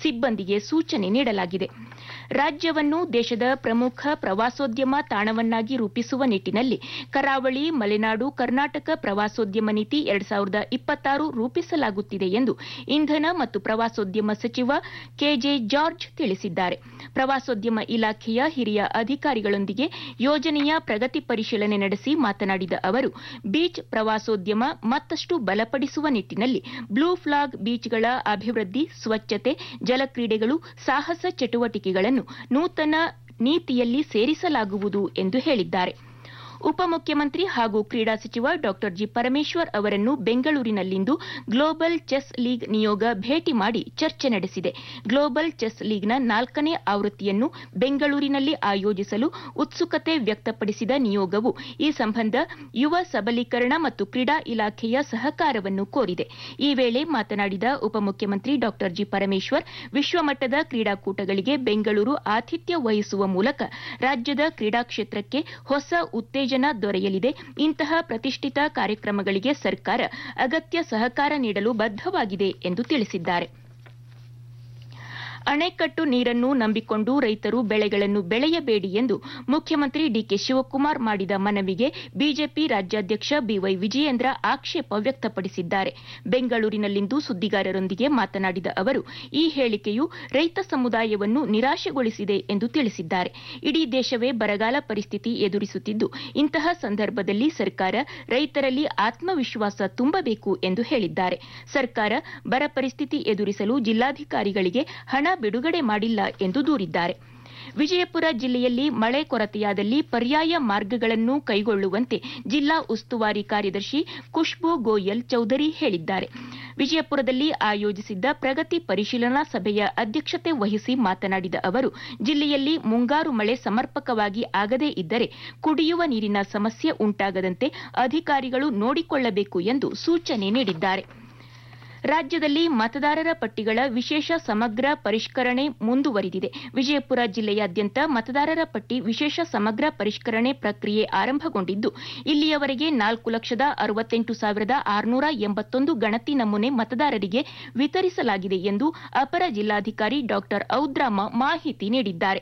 ಸಿಬ್ಬಂದಿಗೆ ಸೂಚನೆ ನೀಡಲಾಗಿದೆ ರಾಜ್ಯವನ್ನು ದೇಶದ ಪ್ರಮುಖ ಪ್ರವಾಸೋದ್ಯಮ ತಾಣವನ್ನಾಗಿ ರೂಪಿಸುವ ನಿಟ್ಟಿನಲ್ಲಿ ಕರಾವಳಿ ಮಲೆನಾಡು ಕರ್ನಾಟಕ ಪ್ರವಾಸೋದ್ಯಮ ನೀತಿ ಎರಡ್ ಸಾವಿರದ ಇಪ್ಪತ್ತಾರು ರೂಪಿಸಲಾಗುತ್ತಿದೆ ಎಂದು ಇಂಧನ ಮತ್ತು ಪ್ರವಾಸೋದ್ಯಮ ಸಚಿವ ಕೆಜೆ ಜಾರ್ಜ್ ತಿಳಿಸಿದ್ದಾರೆ ಪ್ರವಾಸೋದ್ಯಮ ಇಲಾಖೆಯ ಹಿರಿಯ ಅಧಿಕಾರಿಗಳೊಂದಿಗೆ ಯೋಜನೆಯ ಪ್ರಗತಿ ಪರಿಶೀಲನೆ ನಡೆಸಿ ಮಾತನಾಡಿದ ಅವರು ಬೀಚ್ ಪ್ರವಾಸೋದ್ಯಮ ಮತ್ತಷ್ಟು ಬಲಪಡಿಸುವ ನಿಟ್ಟಿನಲ್ಲಿ ಬ್ಲೂ ಫ್ಲಾಗ್ ಬೀಚ್ಗಳ ಅಭಿವೃದ್ಧಿ ಸ್ವಚ್ಛತೆ ಜಲಕ್ರೀಡೆಗಳು ಸಾಹಸ ಚಟುವಟಿಕೆಗಳನ್ನು ನೂತನ ನೀತಿಯಲ್ಲಿ ಸೇರಿಸಲಾಗುವುದು ಎಂದು ಹೇಳಿದ್ದಾರೆ ಉಪಮುಖ್ಯಮಂತ್ರಿ ಹಾಗೂ ಕ್ರೀಡಾ ಸಚಿವ ಡಾ ಜಿ ಪರಮೇಶ್ವರ್ ಅವರನ್ನು ಬೆಂಗಳೂರಿನಲ್ಲಿಂದು ಗ್ಲೋಬಲ್ ಚೆಸ್ ಲೀಗ್ ನಿಯೋಗ ಭೇಟಿ ಮಾಡಿ ಚರ್ಚೆ ನಡೆಸಿದೆ ಗ್ಲೋಬಲ್ ಚೆಸ್ ಲೀಗ್ನ ನಾಲ್ಕನೇ ಆವೃತ್ತಿಯನ್ನು ಬೆಂಗಳೂರಿನಲ್ಲಿ ಆಯೋಜಿಸಲು ಉತ್ಸುಕತೆ ವ್ಯಕ್ತಪಡಿಸಿದ ನಿಯೋಗವು ಈ ಸಂಬಂಧ ಯುವ ಸಬಲೀಕರಣ ಮತ್ತು ಕ್ರೀಡಾ ಇಲಾಖೆಯ ಸಹಕಾರವನ್ನು ಕೋರಿದೆ ಈ ವೇಳೆ ಮಾತನಾಡಿದ ಉಪಮುಖ್ಯಮಂತ್ರಿ ಡಾ ಜಿ ಪರಮೇಶ್ವರ್ ವಿಶ್ವಮಟ್ಟದ ಕ್ರೀಡಾಕೂಟಗಳಿಗೆ ಬೆಂಗಳೂರು ಆತಿಥ್ಯ ವಹಿಸುವ ಮೂಲಕ ರಾಜ್ಯದ ಕ್ರೀಡಾ ಕ್ಷೇತ್ರಕ್ಕೆ ಹೊಸ ಉತ್ತೇಜನ ದೊರೆಯಲಿದೆ ಇಂತಹ ಪ್ರತಿಷ್ಠಿತ ಕಾರ್ಯಕ್ರಮಗಳಿಗೆ ಸರ್ಕಾರ ಅಗತ್ಯ ಸಹಕಾರ ನೀಡಲು ಬದ್ಧವಾಗಿದೆ ಎಂದು ತಿಳಿಸಿದ್ದಾರೆ ಅಣೆಕಟ್ಟು ನೀರನ್ನು ನಂಬಿಕೊಂಡು ರೈತರು ಬೆಳೆಗಳನ್ನು ಬೆಳೆಯಬೇಡಿ ಎಂದು ಮುಖ್ಯಮಂತ್ರಿ ಡಿಕೆ ಶಿವಕುಮಾರ್ ಮಾಡಿದ ಮನವಿಗೆ ಬಿಜೆಪಿ ರಾಜ್ಯಾಧ್ಯಕ್ಷ ಬಿವೈ ವಿಜಯೇಂದ್ರ ಆಕ್ಷೇಪ ವ್ಯಕ್ತಪಡಿಸಿದ್ದಾರೆ ಬೆಂಗಳೂರಿನಲ್ಲಿಂದು ಸುದ್ದಿಗಾರರೊಂದಿಗೆ ಮಾತನಾಡಿದ ಅವರು ಈ ಹೇಳಿಕೆಯು ರೈತ ಸಮುದಾಯವನ್ನು ನಿರಾಶೆಗೊಳಿಸಿದೆ ಎಂದು ತಿಳಿಸಿದ್ದಾರೆ ಇಡೀ ದೇಶವೇ ಬರಗಾಲ ಪರಿಸ್ಥಿತಿ ಎದುರಿಸುತ್ತಿದ್ದು ಇಂತಹ ಸಂದರ್ಭದಲ್ಲಿ ಸರ್ಕಾರ ರೈತರಲ್ಲಿ ಆತ್ಮವಿಶ್ವಾಸ ತುಂಬಬೇಕು ಎಂದು ಹೇಳಿದ್ದಾರೆ ಸರ್ಕಾರ ಬರ ಪರಿಸ್ಥಿತಿ ಎದುರಿಸಲು ಜಿಲ್ಲಾಧಿಕಾರಿಗಳಿಗೆ ಹಣ ಬಿಡುಗಡೆ ಮಾಡಿಲ್ಲ ಎಂದು ದೂರಿದ್ದಾರೆ ವಿಜಯಪುರ ಜಿಲ್ಲೆಯಲ್ಲಿ ಮಳೆ ಕೊರತೆಯಾದಲ್ಲಿ ಪರ್ಯಾಯ ಮಾರ್ಗಗಳನ್ನು ಕೈಗೊಳ್ಳುವಂತೆ ಜಿಲ್ಲಾ ಉಸ್ತುವಾರಿ ಕಾರ್ಯದರ್ಶಿ ಖುಷ್ಬೂ ಗೋಯಲ್ ಚೌಧರಿ ಹೇಳಿದ್ದಾರೆ ವಿಜಯಪುರದಲ್ಲಿ ಆಯೋಜಿಸಿದ್ದ ಪ್ರಗತಿ ಪರಿಶೀಲನಾ ಸಭೆಯ ಅಧ್ಯಕ್ಷತೆ ವಹಿಸಿ ಮಾತನಾಡಿದ ಅವರು ಜಿಲ್ಲೆಯಲ್ಲಿ ಮುಂಗಾರು ಮಳೆ ಸಮರ್ಪಕವಾಗಿ ಆಗದೇ ಇದ್ದರೆ ಕುಡಿಯುವ ನೀರಿನ ಸಮಸ್ಯೆ ಉಂಟಾಗದಂತೆ ಅಧಿಕಾರಿಗಳು ನೋಡಿಕೊಳ್ಳಬೇಕು ಎಂದು ಸೂಚನೆ ನೀಡಿದ್ದಾರೆ ರಾಜ್ಯದಲ್ಲಿ ಮತದಾರರ ಪಟ್ಟಿಗಳ ವಿಶೇಷ ಸಮಗ್ರ ಪರಿಷ್ಕರಣೆ ಮುಂದುವರಿದಿದೆ ವಿಜಯಪುರ ಜಿಲ್ಲೆಯಾದ್ಯಂತ ಮತದಾರರ ಪಟ್ಟಿ ವಿಶೇಷ ಸಮಗ್ರ ಪರಿಷ್ಕರಣೆ ಪ್ರಕ್ರಿಯೆ ಆರಂಭಗೊಂಡಿದ್ದು ಇಲ್ಲಿಯವರೆಗೆ ನಾಲ್ಕು ಲಕ್ಷದ ಅರವತ್ತೆಂಟು ಸಾವಿರದ ಆರುನೂರ ಎಂಬತ್ತೊಂದು ಗಣತಿ ನಮೂನೆ ಮತದಾರರಿಗೆ ವಿತರಿಸಲಾಗಿದೆ ಎಂದು ಅಪರ ಜಿಲ್ಲಾಧಿಕಾರಿ ಡಾ ಔದ್ರಾಮ ಮಾಹಿತಿ ನೀಡಿದ್ದಾರೆ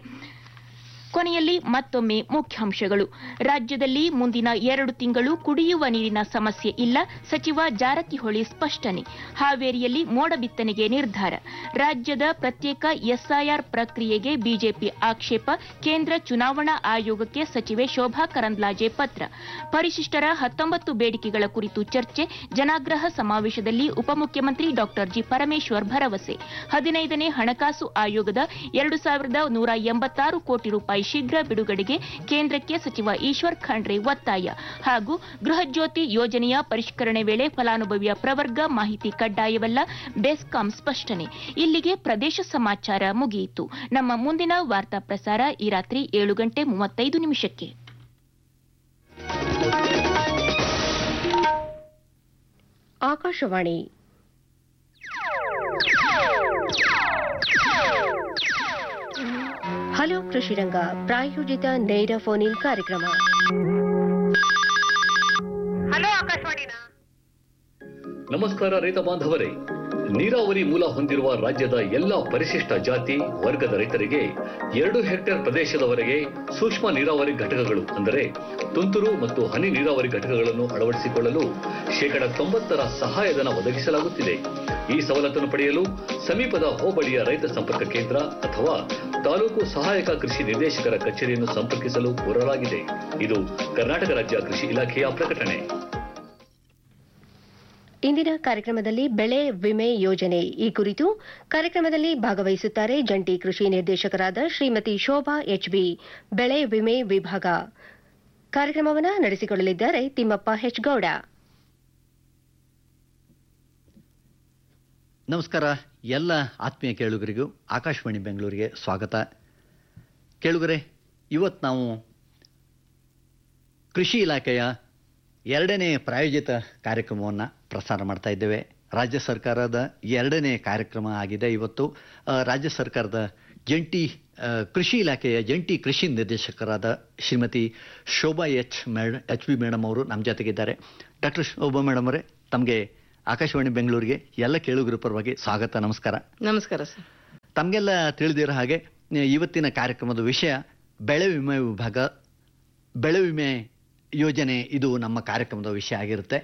ಕೊನೆಯಲ್ಲಿ ಮತ್ತೊಮ್ಮೆ ಮುಖ್ಯಾಂಶಗಳು ರಾಜ್ಯದಲ್ಲಿ ಮುಂದಿನ ಎರಡು ತಿಂಗಳು ಕುಡಿಯುವ ನೀರಿನ ಸಮಸ್ಯೆ ಇಲ್ಲ ಸಚಿವ ಜಾರಕಿಹೊಳಿ ಸ್ಪಷ್ಟನೆ ಹಾವೇರಿಯಲ್ಲಿ ಮೋಡ ಬಿತ್ತನೆಗೆ ನಿರ್ಧಾರ ರಾಜ್ಯದ ಪ್ರತ್ಯೇಕ ಎಸ್ಐಆರ್ ಪ್ರಕ್ರಿಯೆಗೆ ಬಿಜೆಪಿ ಆಕ್ಷೇಪ ಕೇಂದ್ರ ಚುನಾವಣಾ ಆಯೋಗಕ್ಕೆ ಸಚಿವೆ ಶೋಭಾ ಕರಂದ್ಲಾಜೆ ಪತ್ರ ಪರಿಶಿಷ್ಟರ ಹತ್ತೊಂಬತ್ತು ಬೇಡಿಕೆಗಳ ಕುರಿತು ಚರ್ಚೆ ಜನಾಗ್ರಹ ಸಮಾವೇಶದಲ್ಲಿ ಉಪಮುಖ್ಯಮಂತ್ರಿ ಡಾ ಜಿ ಪರಮೇಶ್ವರ್ ಭರವಸೆ ಹದಿನೈದನೇ ಹಣಕಾಸು ಆಯೋಗದ ಎರಡು ಸಾವಿರದ ನೂರ ಎಂಬತ್ತಾರು ಕೋಟಿ ರೂಪಾಯಿ ಶೀಘ್ರ ಬಿಡುಗಡೆಗೆ ಕೇಂದ್ರಕ್ಕೆ ಸಚಿವ ಈಶ್ವರ್ ಖಂಡ್ರೆ ಒತ್ತಾಯ ಹಾಗೂ ಗೃಹಜ್ಯೋತಿ ಯೋಜನೆಯ ಪರಿಷ್ಕರಣೆ ವೇಳೆ ಫಲಾನುಭವಿಯ ಪ್ರವರ್ಗ ಮಾಹಿತಿ ಕಡ್ಡಾಯವಲ್ಲ ಬೆಸ್ಕಾಂ ಸ್ಪಷ್ಟನೆ ಇಲ್ಲಿಗೆ ಪ್ರದೇಶ ಸಮಾಚಾರ ಮುಗಿಯಿತು ನಮ್ಮ ಮುಂದಿನ ವಾರ್ತಾ ಪ್ರಸಾರ ಈ ರಾತ್ರಿ ಏಳು ಗಂಟೆ ಮೂವತ್ತೈದು ನಿಮಿಷಕ್ಕೆ ಆಕಾಶವಾಣಿ ಹಲೋ ಕೃಷಿರಂಗ ಪ್ರಾಯೋಜಿತ ನೇರ ಫೋನ್ ಇನ್ ಕಾರ್ಯಕ್ರಮ ಹಲೋ ಆಕಾಶವಾಣಿನಾ ನಮಸ್ಕಾರ ರೈತ ಬಾಂಧವರೇ ನೀರಾವರಿ ಮೂಲ ಹೊಂದಿರುವ ರಾಜ್ಯದ ಎಲ್ಲ ಪರಿಶಿಷ್ಟ ಜಾತಿ ವರ್ಗದ ರೈತರಿಗೆ ಎರಡು ಹೆಕ್ಟೇರ್ ಪ್ರದೇಶದವರೆಗೆ ಸೂಕ್ಷ್ಮ ನೀರಾವರಿ ಘಟಕಗಳು ಅಂದರೆ ತುಂತುರು ಮತ್ತು ಹನಿ ನೀರಾವರಿ ಘಟಕಗಳನ್ನು ಅಳವಡಿಸಿಕೊಳ್ಳಲು ಶೇಕಡ ತೊಂಬತ್ತರ ಸಹಾಯಧನ ಒದಗಿಸಲಾಗುತ್ತಿದೆ ಈ ಸವಲತ್ತನ್ನು ಪಡೆಯಲು ಸಮೀಪದ ಹೋಬಳಿಯ ರೈತ ಸಂಪರ್ಕ ಕೇಂದ್ರ ಅಥವಾ ತಾಲೂಕು ಸಹಾಯಕ ಕೃಷಿ ನಿರ್ದೇಶಕರ ಕಚೇರಿಯನ್ನು ಸಂಪರ್ಕಿಸಲು ಕೋರಲಾಗಿದೆ ಇದು ಕರ್ನಾಟಕ ರಾಜ್ಯ ಕೃಷಿ ಇಲಾಖೆಯ ಪ್ರಕಟಣೆ ಇಂದಿನ ಕಾರ್ಯಕ್ರಮದಲ್ಲಿ ಬೆಳೆ ವಿಮೆ ಯೋಜನೆ ಈ ಕುರಿತು ಕಾರ್ಯಕ್ರಮದಲ್ಲಿ ಭಾಗವಹಿಸುತ್ತಾರೆ ಜಂಟಿ ಕೃಷಿ ನಿರ್ದೇಶಕರಾದ ಶ್ರೀಮತಿ ಶೋಭಾ ಎಚ್ಬಿ ಬೆಳೆ ವಿಮೆ ವಿಭಾಗ ಕಾರ್ಯಕ್ರಮವನ್ನು ನಡೆಸಿಕೊಳ್ಳಲಿದ್ದಾರೆ ತಿಮ್ಮಪ್ಪ ಹೆಚ್ಗೌಡ ನಮಸ್ಕಾರ ಎಲ್ಲ ಆತ್ಮೀಯ ಕೇಳುಗರಿಗೂ ಆಕಾಶವಾಣಿ ಬೆಂಗಳೂರಿಗೆ ಸ್ವಾಗತ ಕೇಳುಗರೆ ಇವತ್ತು ನಾವು ಕೃಷಿ ಇಲಾಖೆಯ ಎರಡನೇ ಪ್ರಾಯೋಜಿತ ಕಾರ್ಯಕ್ರಮವನ್ನು ಪ್ರಸಾರ ಮಾಡ್ತಾ ಇದ್ದೇವೆ ರಾಜ್ಯ ಸರ್ಕಾರದ ಎರಡನೇ ಕಾರ್ಯಕ್ರಮ ಆಗಿದೆ ಇವತ್ತು ಆ, ರಾಜ್ಯ ಸರ್ಕಾರದ ಜಂಟಿ ಆ, ಕೃಷಿ ಇಲಾಖೆಯ ಜಂಟಿ ಕೃಷಿ ನಿರ್ದೇಶಕರಾದ ಶ್ರೀಮತಿ ಶೋಭಾ ಎಚ್ ಮೇಡ್ ಎಚ್ ಬಿ ಮೇಡಮ್ ಅವರು ನಮ್ಮ ಜೊತೆಗಿದ್ದಾರೆ ಡಾಕ್ಟರ್ ಶೋಭಾ ಮೇಡಮ್ ಅವರೇ ತಮಗೆ ಆಕಾಶವಾಣಿ ಬೆಂಗಳೂರಿಗೆ ಎಲ್ಲ ಕೇಳುಗರ ಪರವಾಗಿ ಸ್ವಾಗತ ನಮಸ್ಕಾರ ನಮಸ್ಕಾರ ಸರ್ ತಮಗೆಲ್ಲ ತಿಳಿದಿರೋ ಹಾಗೆ ಆ, ಇವತ್ತಿನ ಕಾರ್ಯಕ್ರಮದ ವಿಷಯ ಬೆಳೆ ವಿಮೆ ವಿಭಾಗ ಬೆಳೆ ವಿಮೆ ಯೋಜನೆ ಇದು ನಮ್ಮ ಕಾರ್ಯಕ್ರಮದ ವಿಷಯ ಆಗಿರುತ್ತೆ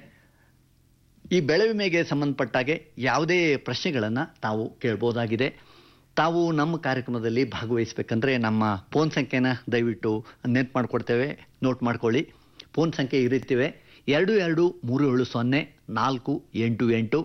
ಈ ಬೆಳೆ ವಿಮೆಗೆ ಸಂಬಂಧಪಟ್ಟಾಗೆ ಯಾವುದೇ ಪ್ರಶ್ನೆಗಳನ್ನು ತಾವು ಕೇಳ್ಬೋದಾಗಿದೆ ತಾವು ನಮ್ಮ ಕಾರ್ಯಕ್ರಮದಲ್ಲಿ ಭಾಗವಹಿಸಬೇಕಂದ್ರೆ ನಮ್ಮ ಫೋನ್ ಸಂಖ್ಯೆನ ದಯವಿಟ್ಟು ನೆನ್ಪು ಮಾಡಿಕೊಡ್ತೇವೆ ನೋಟ್ ಮಾಡ್ಕೊಳ್ಳಿ ಫೋನ್ ಸಂಖ್ಯೆ ಈ ರೀತಿವೆ ಎರಡು ಎರಡು ಮೂರು ಏಳು ಸೊನ್ನೆ ನಾಲ್ಕು ಎಂಟು ಎಂಟು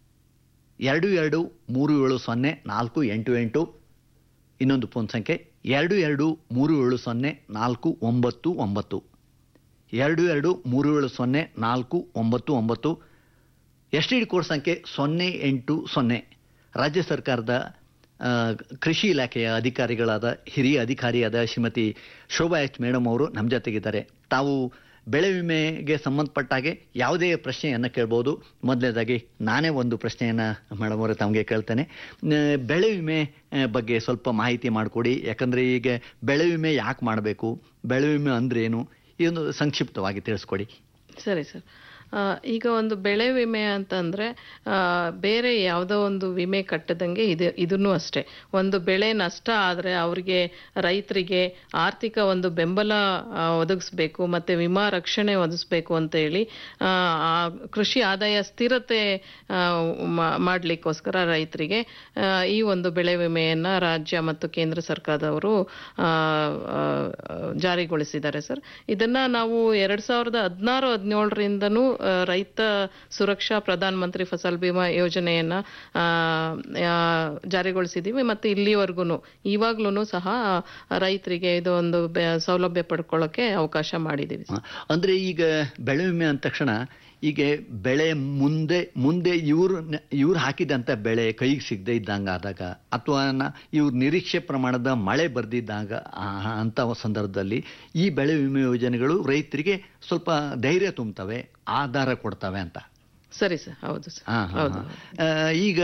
ಎರಡು ಎರಡು ಮೂರು ಏಳು ಸೊನ್ನೆ ನಾಲ್ಕು ಎಂಟು ಎಂಟು ಇನ್ನೊಂದು ಫೋನ್ ಸಂಖ್ಯೆ ಎರಡು ಎರಡು ಮೂರು ಏಳು ಸೊನ್ನೆ ನಾಲ್ಕು ಒಂಬತ್ತು ಒಂಬತ್ತು ಎರಡು ಎರಡು ಮೂರು ಏಳು ಸೊನ್ನೆ ನಾಲ್ಕು ಒಂಬತ್ತು ಒಂಬತ್ತು ಎಸ್ ಟಿ ಡಿ ಕೋಡ್ ಸಂಖ್ಯೆ ಸೊನ್ನೆ ಎಂಟು ಸೊನ್ನೆ ರಾಜ್ಯ ಸರ್ಕಾರದ ಆ, ಕೃಷಿ ಇಲಾಖೆಯ ಅಧಿಕಾರಿಗಳಾದ ಹಿರಿಯ ಅಧಿಕಾರಿಯಾದ ಶ್ರೀಮತಿ ಶೋಭಾ ಎಚ್ ಮೇಡಮ್ ಅವರು ನಮ್ಮ ಜೊತೆಗಿದ್ದಾರೆ ತಾವು ಬೆಳೆ ವಿಮೆಗೆ ಸಂಬಂಧಪಟ್ಟ ಹಾಗೆ ಯಾವುದೇ ಪ್ರಶ್ನೆಯನ್ನು ಕೇಳ್ಬೋದು ಮೊದಲನೇದಾಗಿ ನಾನೇ ಒಂದು ಪ್ರಶ್ನೆಯನ್ನು ಮೇಡಮ್ ಅವರೇ ತಮಗೆ ಕೇಳ್ತೇನೆ ಆ, ಬೆಳೆ ವಿಮೆ ಆ, ಬಗ್ಗೆ ಸ್ವಲ್ಪ ಮಾಹಿತಿ ಮಾಡಿಕೊಡಿ ಯಾಕಂದರೆ ಈಗ ಬೆಳೆ ವಿಮೆ ಯಾಕೆ ಮಾಡಬೇಕು ಬೆಳೆ ವಿಮೆ ಅಂದ್ರೇನು ಈ ಒಂದು ಸಂಕ್ಷಿಪ್ತವಾಗಿ ತಿಳಿಸ್ಕೊಡಿ ಸರಿ ಸರ್ ಆ, ಈಗ ಒಂದು ಬೆಳೆ ವಿಮೆ ಅಂತಂದ್ರೆ ಆ, ಬೇರೆ ಯಾವುದೋ ಒಂದು ವಿಮೆ ಕಟ್ಟದಂಗೆ ಇದು ಇದನ್ನು ಅಷ್ಟೇ ಒಂದು ಬೆಳೆ ನಷ್ಟ ಆದರೆ ಅವರಿಗೆ ರೈತರಿಗೆ ಆರ್ಥಿಕ ಒಂದು ಬೆಂಬಲ ಆ, ಒದಗಿಸ್ಬೇಕು ಮತ್ತೆ ವಿಮಾ ರಕ್ಷಣೆ ಒದಗಿಸ್ಬೇಕು ಅಂತ ಹೇಳಿ ಆ, ಆ ಕೃಷಿ ಆದಾಯ ಸ್ಥಿರತೆ ಆ, ಮಾ- ಮಾಡ್ಲಿಕ್ಕೋಸ್ಕರ ರೈತರಿಗೆ ಆ, ಈ ಒಂದು ಬೆಳೆ ವಿಮೆಯನ್ನ ರಾಜ್ಯ ಮತ್ತು ಕೇಂದ್ರ ಸರ್ಕಾರದವರು ಆ, ಆ, ಜಾರಿಗೊಳಿಸಿದ್ದಾರೆ ಸರ್ ಇದನ್ನ ನಾವು ಎರಡ್ ಸಾವಿರದ ಹದಿನಾರು ಹದಿನೇಳರಿಂದನೂ ರೈತ ಸುರಕ್ಷಾ ಪ್ರಧಾನ ಮಂತ್ರಿ ಫಸಲ್ ಬಿಮಾ ಯೋಜನೆಯನ್ನ ಆ, ಆ, ಜಾರಿಗೊಳಿಸಿದೀವಿ ಮತ್ತು ಇಲ್ಲಿವರೆಗೂ ಇವಾಗ್ಲೂ ಸಹ ರೈತರಿಗೆ ಇದು ಒಂದು ಬೆ- ಸೌಲಭ್ಯ ಪಡ್ಕೊಳ್ಳೋಕೆ ಅವಕಾಶ ಮಾಡಿದ್ದೀವಿ ಹ. ಅಂದ್ರೆ ಈಗ ಬೆಳೆ ವಿಮೆ ಅಂದ ತಕ್ಷಣ ಈಗ ಬೆಳೆ ಮುಂದೆ ಮುಂದೆ ಇವ್ರು ನ- ಇವ್ರು ಹಾಕಿದಂತ ಬೆಳೆ ಕೈಗೆ ಸಿಗದೆ ಇದ್ದಂಗ ಆದಾಗ ಅಥವಾ ನ- ಇವ್ರ ನಿರೀಕ್ಷೆ ಪ್ರಮಾಣದ ಮಳೆ ಬರ್ದಿದ್ದಾಗ ಆ- ಅಂತ ಸಂದರ್ಭದಲ್ಲಿ ಈ ಬೆಳೆ ವಿಮೆ ಯೋಜನೆಗಳು ರೈತರಿಗೆ ಸ್ವಲ್ಪ ಧೈರ್ಯ ತುಂಬುತ್ತವೆ ಆಧಾರ ಕೊಡ್ತವೆ ಅಂತ ಸರಿ ಸರ್ ಹೌದು ಸರ್ ಹಾ, ಹಾ, ಹೌದು ಹಾ. ಆ, ಈಗ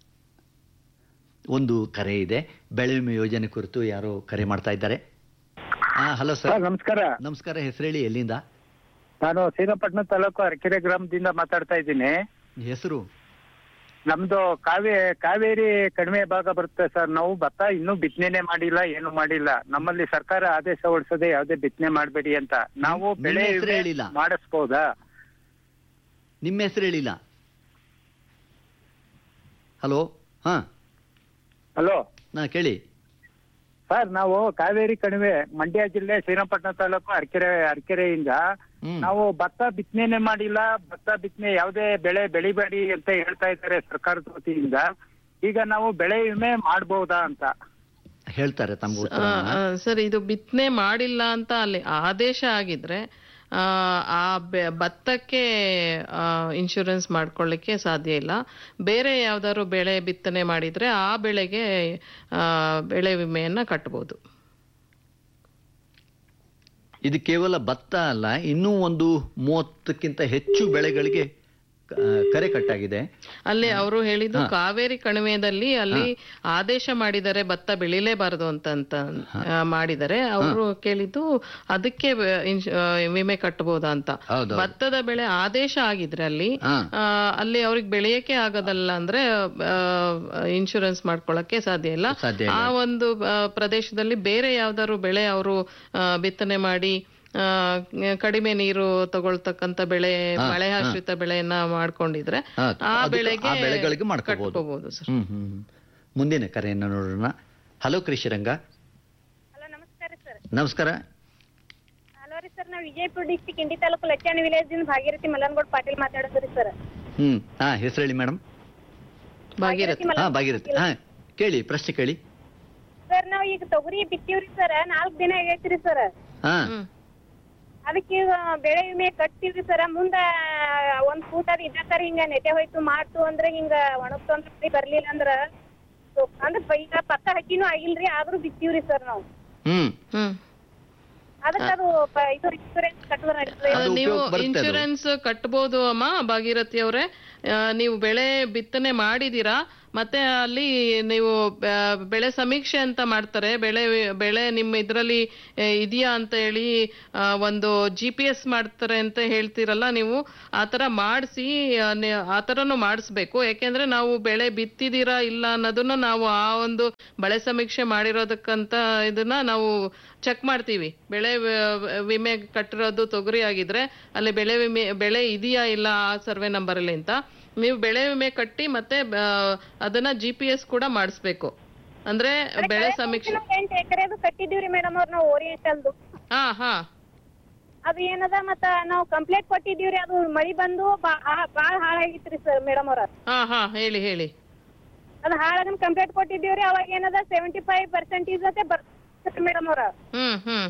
ಒಂದು ಕರೆ ಇದೆ ಬೆಳೆ ವಿಮೆ ಯೋಜನೆ ಕುರಿತು ಯಾರೋ ಕರೆ ಮಾಡ್ತಾ ಇದ್ದಾರೆ ಹಲೋ ಸರ್ ಸರ್ ನಮಸ್ಕಾರ ನಮಸ್ಕಾರ ಹೆಸರೇಳಿ ಎಲ್ಲಿಂದ ನಾನು ಶ್ರೀರಂಗಪಟ್ಟಣ ತಾಲೂಕು ಅರಕೆರೆ ಗ್ರಾಮದಿಂದ ಮಾತಾಡ್ತಾ ಇದ್ದೀನಿ ಹೆಸರು ನಮ್ದು ಕಾವೇ ಕಾವೇರಿ ಕಡಿಮೆ ಭಾಗ ಬರುತ್ತೆ ಸರ್ ನಾವು ಭತ್ತ ಇನ್ನೂ ಬಿತ್ತನೆ ಮಾಡಿಲ್ಲ ಏನು ಮಾಡಿಲ್ಲ ನಮ್ಮಲ್ಲಿ ಸರ್ಕಾರ ಆದೇಶ ಹೊರಡಿಸದೆ ಯಾವುದೇ ಬಿತ್ತನೆ ಮಾಡಬೇಡಿ ಅಂತ ನಾವು ನಿಮ್ಮ ಬೆಳೆ ಹೆಸ್ರು ವಿಮೆ ಹೇಳಿಲ್ಲ. ಮಾಡಿಸ್ಬೋದಾ ನಿಮ್ಮ ಹೆಸರು ಹೇಳಿಲ್ಲ ಹಲೋ ಹಾ ಹಲೋ ನಾ ಕೇಳಿ ಸರ್ ನಾವು ಕಾವೇರಿ ಕಣಿವೆ ಮಂಡ್ಯ ಜಿಲ್ಲೆ ಶ್ರೀರಂಗಪಟ್ಟಣ ತಾಲೂಕು ಅರಕೆರೆ ಅರಕೆರೆಯಿಂದ ಹ್ಮ್. ನಾವು ಭತ್ತ ಬಿತ್ತನೆ ಮಾಡಿಲ್ಲ ಭತ್ತ ಬಿತ್ತನೆ ಯಾವುದೇ ಬೆಳೆ ಬೆಳಿಬೇಡಿ ಅಂತ ಹೇಳ್ತಾ ಇದ್ದಾರೆ ಸರ್ಕಾರದ ವತಿಯಿಂದ ಈಗ ನಾವು ಬೆಳೆ ವಿಮೆ ಮಾಡ್ಬೋದಾ ಅಂತ ಹೇಳ್ತಾರೆ ತಮ್ಗೆ ಆ, ಆ, ಸರ್ ಇದು ಬಿತ್ತನೆ ಮಾಡಿಲ್ಲ ಅಂತ ಅಲ್ಲಿ ಆದೇಶ ಆಗಿದ್ರೆ ಆ, ಆ ಬೆ- ಭತ್ತಕ್ಕೆ ಇನ್ಶೂರೆನ್ಸ್ ಮಾಡ್ಕೊಳ್ಳಿಕ್ಕೆ ಸಾಧ್ಯ ಇಲ್ಲ ಬೇರೆ ಯಾವ್ದಾದ್ರು ಬೆಳೆ ಬಿತ್ತನೆ ಮಾಡಿದ್ರೆ ಆ ಬೆಳೆಗೆ ಆ, ಬೆಳೆ ವಿಮೆಯನ್ನ ಕಟ್ಬೋದು ಇದು ಕೇವಲ ಭತ್ತ ಅಲ್ಲ ಇನ್ನೂ ಒಂದು ಮೂವತ್ತಕ್ಕಿಂತ ಹೆಚ್ಚು ಬೆಳೆಗಳಿಗೆ ಆ, ಕರೆ ಕಟ್ಟಾಗಿದೆ ಅಲ್ಲಿ ಅವರು ಹೇಳಿದ್ದು ಹಾ. ಕಾವೇರಿ ಕಣಿವೆಯಲ್ಲಿ ಅಲ್ಲಿ ಆದೇಶ ಮಾಡಿದರೆ ಭತ್ತ ಬೆಳಿಲೇಬಾರದು ಅಂತ ಅಂತ ಆ, ಮಾಡಿದರೆ ಅವರು ಕೇಳಿದ್ದು ಅದಕ್ಕೆ ಬೆ- ಇನ್ಶ್- ಆ, ವಿಮೆ ಕಟ್ಟಬಹುದಾ ಅಂತ ಹೌದು. ಭತ್ತದ ಬೆಳೆ ಆದೇಶ ಆಗಿದ್ರೆ ಅಲ್ಲಿ ಹಾ. ಆ, ಅಲ್ಲಿ ಅವ್ರಿಗೆ ಬೆಳೆಯಕ್ಕೆ ಆಗೋದಲ್ಲ ಅಂದ್ರೆ ಇನ್ಶೂರೆನ್ಸ್ ಮಾಡ್ಕೊಳಕ್ಕೆ ಸಾಧ್ಯ ಇಲ್ಲ ಸಾಧ್ಯ ಇಲ್ಲ. ಆ ಒಂದು ಆ, ಪ್ರದೇಶದಲ್ಲಿ ಬೇರೆ ಯಾವ್ದಾದ್ರು ಬೆಳೆ ಅವರು ಬಿತ್ತನೆ ಮಾಡಿ ಆ, ಕಡಿಮೆ ನೀರು ತಗೊಳ್ತಕ್ಕಂತ ಬೆಳೆ ಹಾ, ಮಳೆ ಹಾ. ಆಶ್ರಿತ ಬೆಳೆಯನ್ನ ಮಾಡ್ಕೊಂಡಿದ್ರೆ ಹಾ, ಆ ಅದು- ಬೆಳೆಗೆ ಆ ಬೆಳೆಗಳಿಗೆ ಮಾಡ್ಕೋಬಹುದು ಕಟ್ಕೋಬಹುದು ಸರ್ ಹ್ಮ್ ಹ್ಮ್ ಹ್ಮ್. ಮುಂದಿನ ಕರೆಯನ್ನು ನೋಡೋಣ ಹಲೋ ಕೃಷಿರಂಗ ಹಲೋ ನಮಸ್ಕಾರ ಸರ್ ನಮಸ್ಕಾರ ಹಲೋ ರೀ ಸರ್ ನಾವು ವಿಜಯಪುರ ಡಿಸ್ಟಿಕ್ ಇಂಡಿ ತಾಲೂಕು ಲಚ್ಚಾಣಿ ವಿಲೇಜ್ ಇಂದ ಭಾಗೀರಥಿ ಮಲ್ಲನಗೌಡ ಪಾಟೀಲ್ ಮಾತಾಡೋದ್ರಿ ಸರ್ ಹ್ಮ್ ಹಾ ಹೆಸರು ಹೇಳಿ ಮೇಡಮ್ ಭಾಗೀರಥಿ ಹಾ ಭಾಗಿರಥಿ ಹಾ ಕೇಳಿ ಪ್ರಶ್ನೆ ಕೇಳಿ ಸರ್ ನಾವ್ ಈಗ ತೊಗರಿ ಬಿತ್ತೀವ್ರಿ ಸರ್ ನಾಲ್ಕ್ ದಿನ ಆಗೈತ್ರಿ ಸರ್ ಹಾ ಹ್ಮ್. ಅದಕ್ಕೆ ಈಗ ಬೆಳೆ ವಿಮೆ ಕಟ್ತೀವ್ರಿ ಸರ್ ಮುಂದ ಒಂದ್ ಫೂಟ್ ಅದ್ ಇದ್ದಾಕರ ಹಿಂಗ ನೆತೆ ಹೋಯ್ತು ಮಾಡ್ತು ಅಂದ್ರೆ ಹಿಂಗ ಒಣಗ್ತು ಅಂತ ಮಳಿ ಬರ್ಲಿಲ್ಲ ಅಂದ್ರ ಸೊ, ಅಂದ್ರ ಪ- ಈಗ ಭತ್ತ ಹಕ್ಕಿನೂ ಆಗಿಲ್ರಿ ಆದ್ರೂ ಬಿತ್ತೀವ್ರಿ ಸರ್ ನಾವು ಹ್ಮ್ ಹ್ಮ್ ಅದಕ್ಕೆ ಅದು ಪ- ಇದು ಇನ್ಸೂರೆನ್ಸ್ ಕಟ್ಟುವ ನಡೀತದೆ ಅದು ಅದು ನೀವು ಉಪಯೋಗ ಬರುತ್ತೆ ಅದು. ಇನ್ಶೂರೆನ್ಸ್ ಕಟ್ಬೋದು ಅಮ್ಮ ಭಾಗೀರಥಿ ಅವರೇ ನೀವು ಬೆಳೆ ಬಿತ್ತನೆ ಮಾಡಿದೀರಾ ಮತ್ತೆ ಅಲ್ಲಿ ನೀವು ಬ- ಬೆಳೆ ಸಮೀಕ್ಷೆ ಅಂತ ಮಾಡ್ತಾರೆ ಬೆಳೆ ಬೆಳೆ ನಿಮ್ಮ ಇದರಲ್ಲಿ ಇದೆಯಾ ಅಂತ ಹೇಳಿ ಆ, ಒಂದು ಜಿ ಪಿ ಎಸ್ ಮಾಡ್ತಾರೆ ಅಂತ ಹೇಳ್ತೀರಲ್ಲ ನೀವು ಆ ಥರ ಮಾಡಿಸಿ ಆ ಥರನೂ ಮಾಡಿಸ್ಬೇಕು ಯಾಕೆಂದ್ರೆ ನಾವು ಬೆಳೆ ಬಿತ್ತಿದ್ದೀರಾ ಇಲ್ಲ ಅನ್ನೋದನ್ನ ನಾವು ಆ ಒಂದು ಬೆಳೆ ಸಮೀಕ್ಷೆ ಮಾಡಿರೋದಕ್ಕಂತ ಇದನ್ನ ನಾವು ಚೆಕ್ ಮಾಡ್ತೀವಿ ಬೆಳೆ ವ- ವಿಮೆ ಕಟ್ಟಿರೋದು ತೊಗರಿ ಆಗಿದ್ರೆ ಅಲ್ಲಿ ಬೆಳೆ ವಿಮೆ ಬೆಳೆ ಇದೆಯಾ ಇಲ್ಲ ಆ ಸರ್ವೆ ನಂಬರಲ್ಲಿ ಅಂತ ನೀವು ಬೆಳೆ ವಿಮೆ ಕಟ್ಟಿ ಮತ್ತೆ ಆ, ಅದನ್ನ ಜಿ ಪಿ ಎಸ್ ಕೂಡ ಮಾಡಿಸ್ಬೇಕು ಅಂದ್ರೆ ಬೆಳೆ ಸಮೀಕ್ಷೆ ಎಂಟು ಎಕರೆದು ಕಟ್ಟಿದೀವ್ರಿ ಮೇಡಮ್ ಅವ್ರ ನಾವು ಓರಿಯೆಂಟಲ್ದು ಹಾ ಹಾ ಅದು ಏನದ ಮತ್ತ ನಾವು ಕಂಪ್ಲೇಂಟ್ ಕೊಟ್ಟಿದೀವ್ರಿ ಅದು ಮಳಿ ಬಂದು ಬಾ- ಆ- ಬಾಳ್ ಹಾಳಾಗಿತ್ರಿ ಸರ್ ಮೇಡಮ್ ಅವ್ರ ಹಾ ಹಾ ಹೇಳಿ ಹೇಳಿ ಅದು ಹಾಳಾಗನ್ ಕಂಪ್ಲೇಂಟ್ ಕೊಟ್ಟಿದೀವ್ರಿ ಅವಾಗ ಏನದ ಸೆವೆಂಟಿ ಫೈವ್ ಪರ್ಸೆಂಟೇಜ್ ಅತ್ತೆ ಬರ್ತೈತ್ರಿ ಮೇಡಮ್ ಅವ್ರ ಹ್ಮ್ ಹ್ಮ್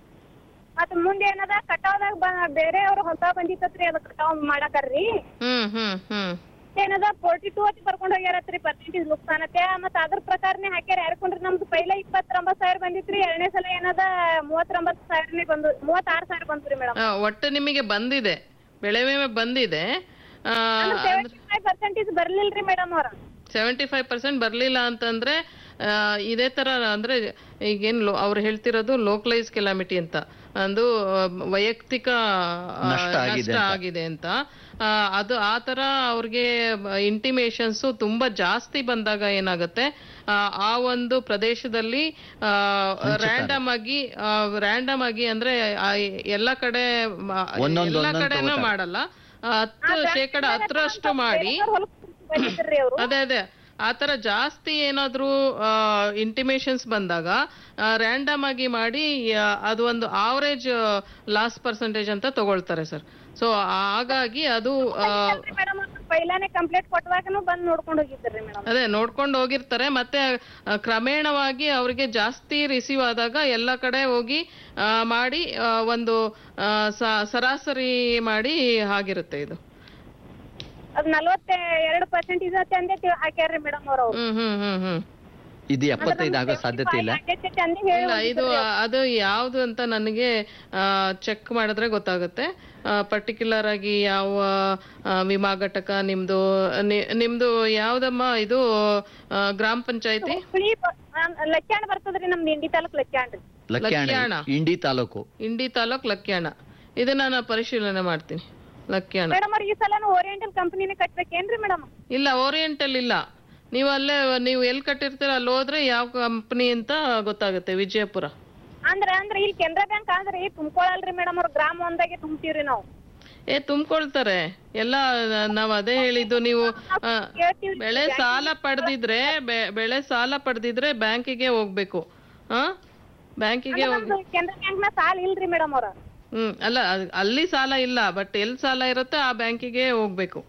ಮತ್ತ ಮುಂದೆ ಏನದ ಕಟಾವ್ದಾಗ ಬ ಬೇರೆ ಅವ್ರ ಹೊಸ ಬಂದಿತ್ತತ್ರಿ ಅದ ಕಟಾವ್ ಮಾಡಾಕರ್ರಿ ಹ್ಮ್ ಹ್ಮ್ ಹ್ಮ್ ಏನದ ಫೋರ್ಟಿ ಟೂ ಅತಿ ಬರ್ಕೊಂಡ್ ಹೋಗ್ಯಾರತ್ರಿ ಪರ್ಸೆಂಟೇಜ್ ನುಕ್ಸಾನತೆ ಮತ್ತ ಅದ್ರ ಪ್ರಕಾರನೇ ಹಾಕ್ಯಾರ ಯಾರ್ಕೊಂಡ್ರಿ ನಮ್ದು ಪೈಲ ಇಪ್ಪತ್ತೊಂಬತ್ತು ಸಾವಿರ ಬಂದಿತ್ರಿ ಎರಡನೇ ಸಲ ಏನದ ಮೂವತ್ತೊಂಬತ್ತು ಸಾವಿರನೇ ಬಂದು ಮೂವತ್ತಾರು ಸಾವಿರ ಬಂತ್ರಿ ಮೇಡಮ್ ಆ, ಒಟ್ಟು ನಿಮಗೆ ಬಂದಿದೆ ಬೆಳೆ ವಿಮೆ ಬಂದಿದೆ ಆ, ಅಂದ್ರೆ ಸೆವೆಂಟಿ ಫೈವ್ ಪರ್ಸೆಂಟೇಜ್ ಬರ್ಲಿಲ್ರಿ ಮೇಡಮ್ ಅವ್ರ ಸೆವೆಂಟಿ ಫೈವ್ ಪರ್ಸೆಂಟ್ ಬರಲಿಲ್ಲ ಅಂತಂದ್ರೆ ಆ, ಇದೇ ಥರ ಅಂದರೆ ಈಗೇನು ಲೋ ಅವ್ರು ಹೇಳ್ತಿರೋದು ಲೋಕಲೈಸ್ ಕೆಲಾಮಿಟಿ ಅಂತ ಅದು ಆ, ವೈಯಕ್ತಿಕ ಆ, ನಷ್ಟ ಆಗಿದೆ ನಷ್ಟ ಅಂತ. ಆಗಿದೆ ಅಂತ ಆ, ಅದು ಆ ಥರ ಅವ್ರಿಗೆ ಇಂಟಿಮೇಷನ್ಸು ತುಂಬ ಜಾಸ್ತಿ ಬಂದಾಗ ಏನಾಗುತ್ತೆ ಆ, ಆ ಒಂದು ಪ್ರದೇಶದಲ್ಲಿ ರ್ಯಾಂಡಮ್ ಆಗಿ ರ್ಯಾಂಡಮ್ ಆಗಿ ಅಂದ್ರೆ ಆ, ಎಲ್ಲ ಕಡೆ ಮ- ಒಂದೊಂದು ಎಲ್ಲ ಒಂದೊಂದು ಕಡೆನೂ ತಗೋತಾರೆ. ಮಾಡಲ್ಲ ಆ, ಹತ್ತು ಶೇಕಡ ಹತ್ತರಷ್ಟು ಮಾಡಿ ಬಂದಿದ್ರಿ ಅವ್ರು ಅದೇ ಅದೇ ಆ ಥರ ಜಾಸ್ತಿ ಏನಾದರೂ ಇಂಟಿಮೇಷನ್ಸ್ ಬಂದಾಗ ರ್ಯಾಂಡಮ್ ಆಗಿ ಮಾಡಿ ಆ, ಅದು ಒಂದು ಆವರೇಜ್ ಲಾಸ್ ಪರ್ಸೆಂಟೇಜ್ ಅಂತ ತಗೊಳ್ತಾರೆ ಸರ್ ಸೊ ಹಾಗಾಗಿ ಅದು ಆ, ಮೇಡಮ್ ಪೈಲಾನೆ ಕಂಪ್ಲೇಂಟ್ ಕೊಟ್ಟವಾಗನು ಬಂದ್ ನೋಡ್ಕೊಂಡ್ ಹೋಗಿದ್ರಿ ಮೇಡಮ್ ಅದೇ ನೋಡ್ಕೊಂಡು ಹೋಗಿರ್ತಾರೆ ಮತ್ತೆ ಆ, ಕ್ರಮೇಣವಾಗಿ ಅವರಿಗೆ ಜಾಸ್ತಿ ರಿಸೀವ್ ಆದಾಗ ಎಲ್ಲ ಕಡೆ ಹೋಗಿ ಆ, ಮಾಡಿ ಆ, ಒಂದು ಆ, ಸ- ಸರಾಸರಿ ಮಾಡಿ ಆಗಿರುತ್ತೆ ಇದು ಅದ್ ನಲ್ವತ್ತ ಎರಡು ಪರ್ಸೆಂಟೇಜ್ ಅತ್ತೆ ಅಂದೇ ತಿ- ಹಾಕ್ಯಾರ್ರಿ ಮೇಡಮ್ ಅವ್ರ ಅವ್ರು ಹ್ಮ್ ಹ್ಮ್ ಹ್ಮ್ ಹ್ಮ್ ಇದು ಎಪ್ಪತ್ತೈದು ಆಗೋ ಸಾಧ್ಯತೆ ಇಲ್ಲ ಅಂದೇ ಹೇಳಿ ಇಲ್ಲ ಇದು ಅದು ಯಾವುದು ಅಂತ ನನಗೆ ಚೆಕ್ ಮಾಡಿದ್ರೆ ಗೊತ್ತಾಗುತ್ತೆ ಪರ್ಟಿಕ್ಯುಲರ್ ಆಗಿ ಯಾವ ಆ, ವಿಮಾ ಘಟಕ ನಿಮ್ದು ನಿ- ನಿಮ್ದು ಯಾವ್ದಮ್ಮ ಇದು ಆ, ಗ್ರಾಮ ಪಂಚಾಯತಿ ಹುಳಿ ಬ- ಆ, ಲಚ್ಚಾಣ ಬರ್ತದ್ರಿ ನಮ್ದು ಇಂಡಿ ತಾಲೂಕ್ ಲಚ್ಚಾಣ ರೀ ಲಕ್ಯಾಣ ಲಕ್ಯಾಣ. ಇಂಡಿ ತಾಲೂಕು ಇಂಡಿ ತಾಲೂಕ್ ಲಕ್ಯಾಣ ಇದನ್ನ ನಾನು ಪರಿಶೀಲನೆ ಮಾಡ್ತೀನಿ ಲಕ್ಯಾಣ ಮೇಡಮ್ ಅವ್ರ ಈ ಸಲ ಓರಿಯೆಂಟಲ್ ಕಂಪನಿನೇ ಕಟ್ಬೇಕೇನ್ರಿ ಮೇಡಮ್ ಇಲ್ಲ ಓರಿಯೆಂಟಲ್ ಇಲ್ಲ ನೀವು ಅಲ್ಲೇ ನೀವು ಎಲ್ಲಿ ಕಟ್ಟಿರ್ತೀರ ಅಲ್ಲಿ ಹೋದ್ರೆ ಯಾವ ಕಂಪ್ನಿ ಅಂತ ಗೊತ್ತಾಗುತ್ತೆ ವಿಜಯಪುರ ಅಂದ್ರ ಅಂದ್ರ ಇಲ್ಲಿ ಕೆನರಾ ಬ್ಯಾಂಕ್ ಆದ್ರಿ ತುಂಬ್ಕೊಳಲ್ರಿ ಮೇಡಮ್ ಅವ್ರ ಗ್ರಾಮ ಒಂದಾಗೆ ತುಂಬ್ತೀವ್ರಿ ನಾವು ಏ ತುಂಬ್ಕೊಳ್ತಾರೆ ಎಲ್ಲ ನಾವ್ ಅದೇ ಹೇಳಿದ್ದು ನೀವು ಆ, ಹೇಳ್ತೀವ್ರಿ ಬೆಳೆ ಸಾಲ ಪಡೆದಿದ್ರೆ ಬೆಳೆ ಸಾಲ ಪಡೆದಿದ್ರೆ ಬ್ಯಾಂಕಿಗೆ ಹೋಗ್ಬೇಕು ಆ ಬ್ಯಾಂಕಿಗೆ ಹೋಗಿ ನಮ್ದು ಕೆನರಾ ಬ್ಯಾಂಕ್ ನ ಸಾಲ ಇಲ್ರಿ ಮೇಡಮ್ ಅವ್ರ ಹ್ಮ್ ಅಲ್ಲ ಅದ್- ಅಲ್ಲಿ ಸಾಲ ಇಲ್ಲ ಬಟ್ ಎಲ್ಲಿ ಸಾಲ ಇರುತ್ತೆ ಆ ಬ್ಯಾಂಕಿಗೆ ಹೋಗ್ಬೇಕು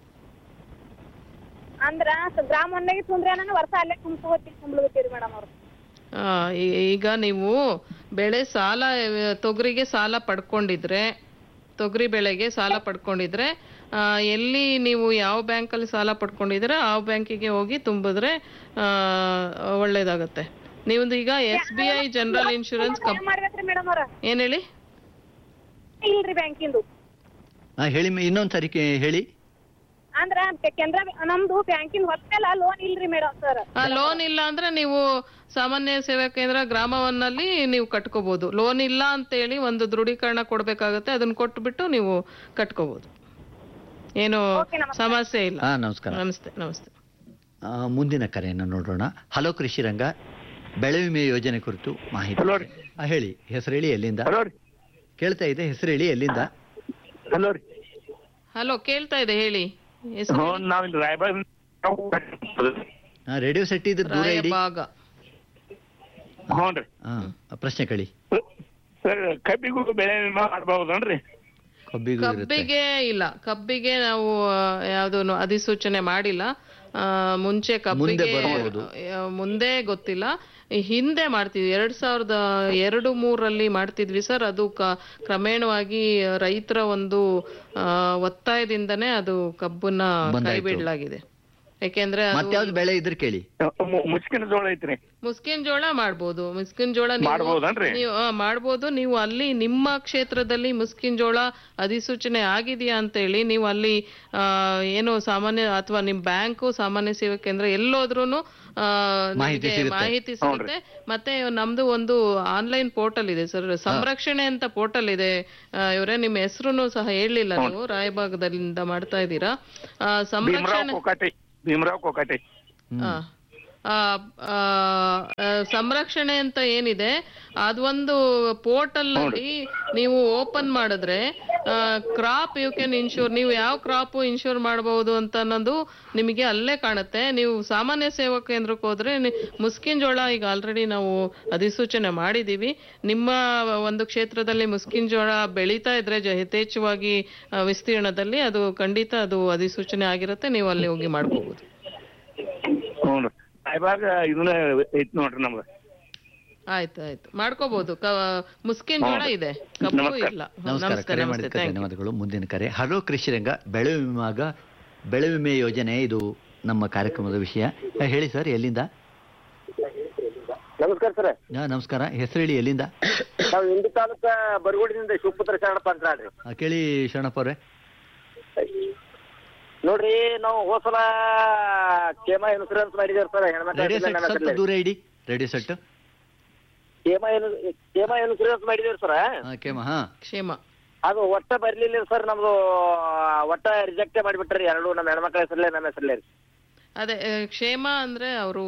ಅಂದ್ರ ಸ- ಗ್ರಾಮ ಒಂದಾಗೆ ತುಂಬ್ರಿ ನಾನು ವರ್ಷ ಅಲ್ಲೇ ತುಂಬ್ಕೋತೀವಿ ತುಂಬ್ಲತ್ತೀರಿ ಮೇಡಮ್ ಅವ್ರು ಆ, ಈ- ಈಗ ನೀವು ಬೆಳೆ ಸಾಲ ಆ, ತೊಗರಿಗೆ ಸಾಲ ಪಡ್ಕೊಂಡಿದ್ರೆ ತೊಗರಿ ಬೆಳೆಗೆ ಸಾಲ ಪಡ್ಕೊಂಡಿದ್ರೆ ಆ, ಎಲ್ಲಿ ನೀವು ಯಾವ ಬ್ಯಾಂಕಲ್ಲಿ ಸಾಲ ಪಡ್ಕೊಂಡಿದ್ರೆ ಆ ಬ್ಯಾಂಕಿಗೆ ಹೋಗಿ ತುಂಬಿದ್ರೆ ಆ, ಒಳ್ಳೇದಾಗತ್ತೆ ನೀವೊಂದು ಈಗ S B I general insurance ಕಂಪ್ ಏನ್ ಮಾಡ್ಬೇಕ್ರಿ ಮೇಡಮ್ ಅವ್ರ ಏನ್ ಹೇಳಿ ಇಲ್ರಿ ಬ್ಯಾಂಕಿಂದು ಹಾ ಹೇಳಿ ಮ- ಇನ್ನೊಂದ್ ಸರಿ ಕೇ- ಹೇಳಿ ಅಂದ್ರ ಕೆನರಾ ನಮ್ದು ಬ್ಯಾಂಕಿನ ಹೊಲಮೆಲ್ಲ ಲೋನ್ ಇಲ್ರಿ ಮೇಡಮ್ ಸರ್ ಆ ಲೋನ್ ಇಲ್ಲ ಅಂದ್ರೆ ನೀವು ಸಾಮಾನ್ಯ ಸೇವಾ ಕೇಂದ್ರ ಗ್ರಾಮವನ್ನಲ್ಲಿ ನೀವು ಕಟ್ಕೋಬಹುದು ಲೋನ್ ಇಲ್ಲ ಅಂತೇಳಿ ಒಂದು ದೃಢೀಕರಣ ಕೊಡ್ಬೇಕಾಗತ್ತೆ ಅದನ್ನ ಕೊಟ್ಬಿಟ್ಟು ನೀವು ಕಟ್ಕೋಬಹುದು ಏನು ಸಮಸ್ಯೆ ಇಲ್ಲ ಹಾ ನಮಸ್ಕಾರ ನಮಸ್ತೆ ನಮಸ್ತೆ ಆ, ಮುಂದಿನ ಕರೆಯನ್ನು ನೋಡೋಣ ಹಲೋ ಕೃಷಿ ರಂಗ ಬೆಳೆ ವಿಮೆ ಯೋಜನೆ ಕುರಿತು ಮಾಹಿತಿ ಹಲೋ ರೀ ಆ, ಹೇಳಿ ಹೆಸರು ಹೇಳಿ ಎಲ್ಲಿಂದ ಹಲೋ ರೀ ಕೇಳ್ತಾ ಇದೆ ಹೆಸರು ಹೇಳಿ ಎಲ್ಲಿಂದ ಹಲೋ ರೀ ಹಲೋ ಕೇಳ್ತಾ ಇದೆ ಹೇಳಿ ಹೆಸರು ಹ್ಞೂ ನಾವಿಲ್ಲಿ ರಾಯಬಾಗ್ ಆ, ರೇಡಿಯೋ ಸೆಟ್ ಇದ್ರೆ ದೂರ ಇಡಿ ರಾಯಬಾಗ ಹ್ಞೂ ರೀ ಹಾ ಪ್ರಶ್ನೆ ಕಳಿ ಸರ್ ಕಬ್ಬಿಗೂ ಬೆಳೆ ವಿಮಾ ಮಾಡ್ಬಹುದನ್ರಿ ಕಬ್ಬಿಗೂ ಇರುತ್ತೆ ಕಬ್ಬಿಗೆ ಇಲ್ಲ ಕಬ್ಬಿಗೆ ನಾವು ಯಾವ್ದು ಅಧಿಸೂಚನೆ ಮಾಡಿಲ್ಲ ಆ, ಮುಂಚೆ ಕಬ್ಬಿಗೆ ಬರ್ಬೋದು. ಆ, ಮುಂದೆ ಗೊತ್ತಿಲ್ಲ ಈ ಹಿಂದೆ ಮಾಡ್ತಿದ್ವಿ ಎರಡ್ ಸಾವಿರದ ಎರಡು ಮೂರಲ್ಲಿ ಮಾಡ್ತಿದ್ವಿ ಸರ್ ಅದು ಕ- ಕ್ರಮೇಣವಾಗಿ ರೈತರ ಒಂದು ಆ, ಒತ್ತಾಯದಿಂದನೇ ಅದು ಕಬ್ಬನ್ನ ಕೈ ಬಂದಾಯ್ತು. ಬಿಡಲಾಗಿದೆ ಯಾಕೆಂದ್ರೆ ಅದು ಮತ್ಯಾವ್ದು ಬೆಳೆ ಇದ್ರೆ ಕೇಳಿ ಮು- ಮುಸ್ಕಿನ ಜೋಳ ಐತ್ರಿ ಮುಸ್ಕಿನ್ ಜೋಳ ಮಾಡ್ಬೋದು ಮುಸ್ಕಿನ್ ಜೋಳ ನೀವು- ಮಾಡ್ಬೋದನ್ರಿ? ನೀವು ಆ, ಮಾಡ್ಬೋದು ನೀವು ಅಲ್ಲಿ ನಿಮ್ಮ ಕ್ಷೇತ್ರದಲ್ಲಿ ಮುಸ್ಕಿನ್ ಜೋಳ ಅಧಿಸೂಚನೆ ಆಗಿದೆಯಾ ಅಂತೇಳಿ ನೀವು ಅಲ್ಲಿ ಆ, ಏನು ಸಾಮಾನ್ಯ ಅಥವಾ ನಿಮ್ ಬ್ಯಾಂಕು ಸಾಮಾನ್ಯ ಸೇವಾ ಕೇಂದ್ರ ಎಲ್ಲೋದ್ರೂನು ಆ, ಮಾಹಿತಿ ನಿಮ್ಗೆ ಸಿಗುತ್ತೆ. ಮಾಹಿತಿ ಸಿಗುತ್ತೆ ಮತ್ತೆ ನಮ್ದು ಒಂದು ಆನ್ಲೈನ್ ಪೋರ್ಟಲ್ ಇದೆ ಸರ್ ಸಂರಕ್ಷಣೆ ಅಂತ ಪೋರ್ಟಲ್ ಇದೆ ಇವರೇ ನಿಮ್ಮ ಹೆಸರು ಸಹ ಹೇಳಲಿಲ್ಲ ನೀವು ರಾಯಭಾಗದಿಂದ ಮಾಡ್ತಾ ಇದ್ದೀರಾ ಆ, ಭೀಮರಾವ್ ಸಂರಕ್ಷಣೆ ಕೊಕಾಟಿ ಭೀಮರಾವ್ ಕೊಕಾಟಿ ಆ, ಆ, ಆ, ಆ, ಸಂರಕ್ಷಣೆ ಅಂತ ಏನಿದೆ ಅದೊಂದು ಪೋರ್ಟಲ್ ಅಲ್ಲಿ ನೀವು ಓಪನ್ ಮಾಡಿದ್ರೆ ಕ್ರಾಪ್ ಯು ಕ್ಯಾನ್ ಇನ್ಶೂರ್ ನೀವು ಯಾವ ಕ್ರಾಪ್ ಇನ್ಶೂರ್ ಮಾಡಬಹುದು ಅಂತ ಅನ್ನೋದು ನಿಮಗೆ ಅಲ್ಲೇ ಕಾಣುತ್ತೆ ನೀವು ಸಾಮಾನ್ಯ ಸೇವಾ ಕೇಂದ್ರಕ್ಕೆ ಹೋದ್ರೆ ನಿ- ಮುಸ್ಕಿನ್ ಜೋಳ ಈಗ ಆಲ್ರೆಡಿ ನಾವು ಅಧಿಸೂಚನೆ ಮಾಡಿದೀವಿ ನಿಮ್ಮ ಒಂದು ಕ್ಷೇತ್ರದಲ್ಲಿ ಮುಸ್ಕಿನ್ ಜೋಳ ಬೆಳೀತಾ ಇದ್ರೆ ಜ- ಯಥೇಚ್ಛವಾಗಿ ಆ, ವಿಸ್ತೀರ್ಣದಲ್ಲಿ ಅದು ಖಂಡಿತ ಅದು ಅಧಿಸೂಚನೆ ಆಗಿರುತ್ತೆ ನೀವು ಅಲ್ಲಿ ಹೋಗಿ ಮಾಡ್ಕೋಬಹುದು ಹ್ಞೂ ಇವಾಗ ಇದನ್ನ ಐತ್ ನೋಡ್ರಿ ನಮ್ದು ಆಯ್ತು ಆಯ್ತು ಮಾಡ್ಕೋಬಹುದು ಕ ಮುಸ್ಕಿನ್ ಜೋಳ ಇದೆ ಕಪ್ಪು ನಮಸ್ಕಾರ. ಇಲ್ಲ ನಮಸ್ಕಾರ ಕರೆ ನಮಸ್ತೆ ಮಾಡಿದ್ದಕ್ಕೆ ಥ್ಯಾಂಕ್ ಯು ಧನ್ಯವಾದಗಳು ಮುಂದಿನ ಕರೆ ಹಲೋ ಕೃಷಿರಂಗ ಬೆಳೆ ವಿಮಾಗ ಬೆಳೆ ವಿಮೆ ಯೋಜನೆ ಇದು ನಮ್ಮ ಕಾರ್ಯಕ್ರಮದ ವಿಷಯ ಆ, ಹೇಳಿ ಸರ್ ಎಲ್ಲಿಂದ ನಮಸ್ಕಾರ ಸರ್ ಆ, ನಮಸ್ಕಾರ ಹೆಸರು ಹೇಳಿ ಎಲ್ಲಿಂದ ನಾವು ಇಂಡಿ ತಾಲೂಕ ಬರಗೂಡಿನಿಂದ ಶಿವಪುತ್ರ ಶರಣಪ್ಪ ಅಂತ ಹೇಳ್ರಿ ಆ, ಕೇಳಿ ಶರಣಪ್ಪ ಅವ್ರೆ ನೋಡ್ರಿ ನಾವು ಹೋಸಲ ಕೇಮ ಇನ್ಸೂರೆನ್ಸ್ ಮಾಡಿದೇವ್ ಸರ್ ಹೆಣ್ಮಕ್ಳ ರೇಡಿಯೋ ಹೆಸರಲ್ಲಿ ಸೆಟ್ ನನ್ನ ಸ್ವಲ್ಪ ಹೆಸರಲ್ಲಿ. ದೂರ ಇಡಿ ರೇಡಿಯೋ ಸೆಟ್ ಕೇಮ ಇನ್- ಕೇಮ ಇನ್ಸೂರೆನ್ಸ್ ಮಾಡಿದೇವ್ ಸರ್ ಕೇಮ ಹಾ ಕ್ಷೇಮ ಅದು ಒಟ್ಟ ಬರ್ಲಿಲ್ಲ ಸರ್ ನಮ್ದು ಒಟ್ಟ ರಿಜೆಕ್ಟ್ ಮಾಡಿಬಿಟ್ರಿ ಎರಡು ನಮ್ಮ ಹೆಣ್ಮಕ್ಳ ಹೆಸರಲ್ಲೇ ನಮ್ಮ ಹೆಸರಲ್ಲೇ ರೀ ಅದೇ ಆ, ಕ್ಷೇಮ ಅಂದ್ರೆ ಅವರು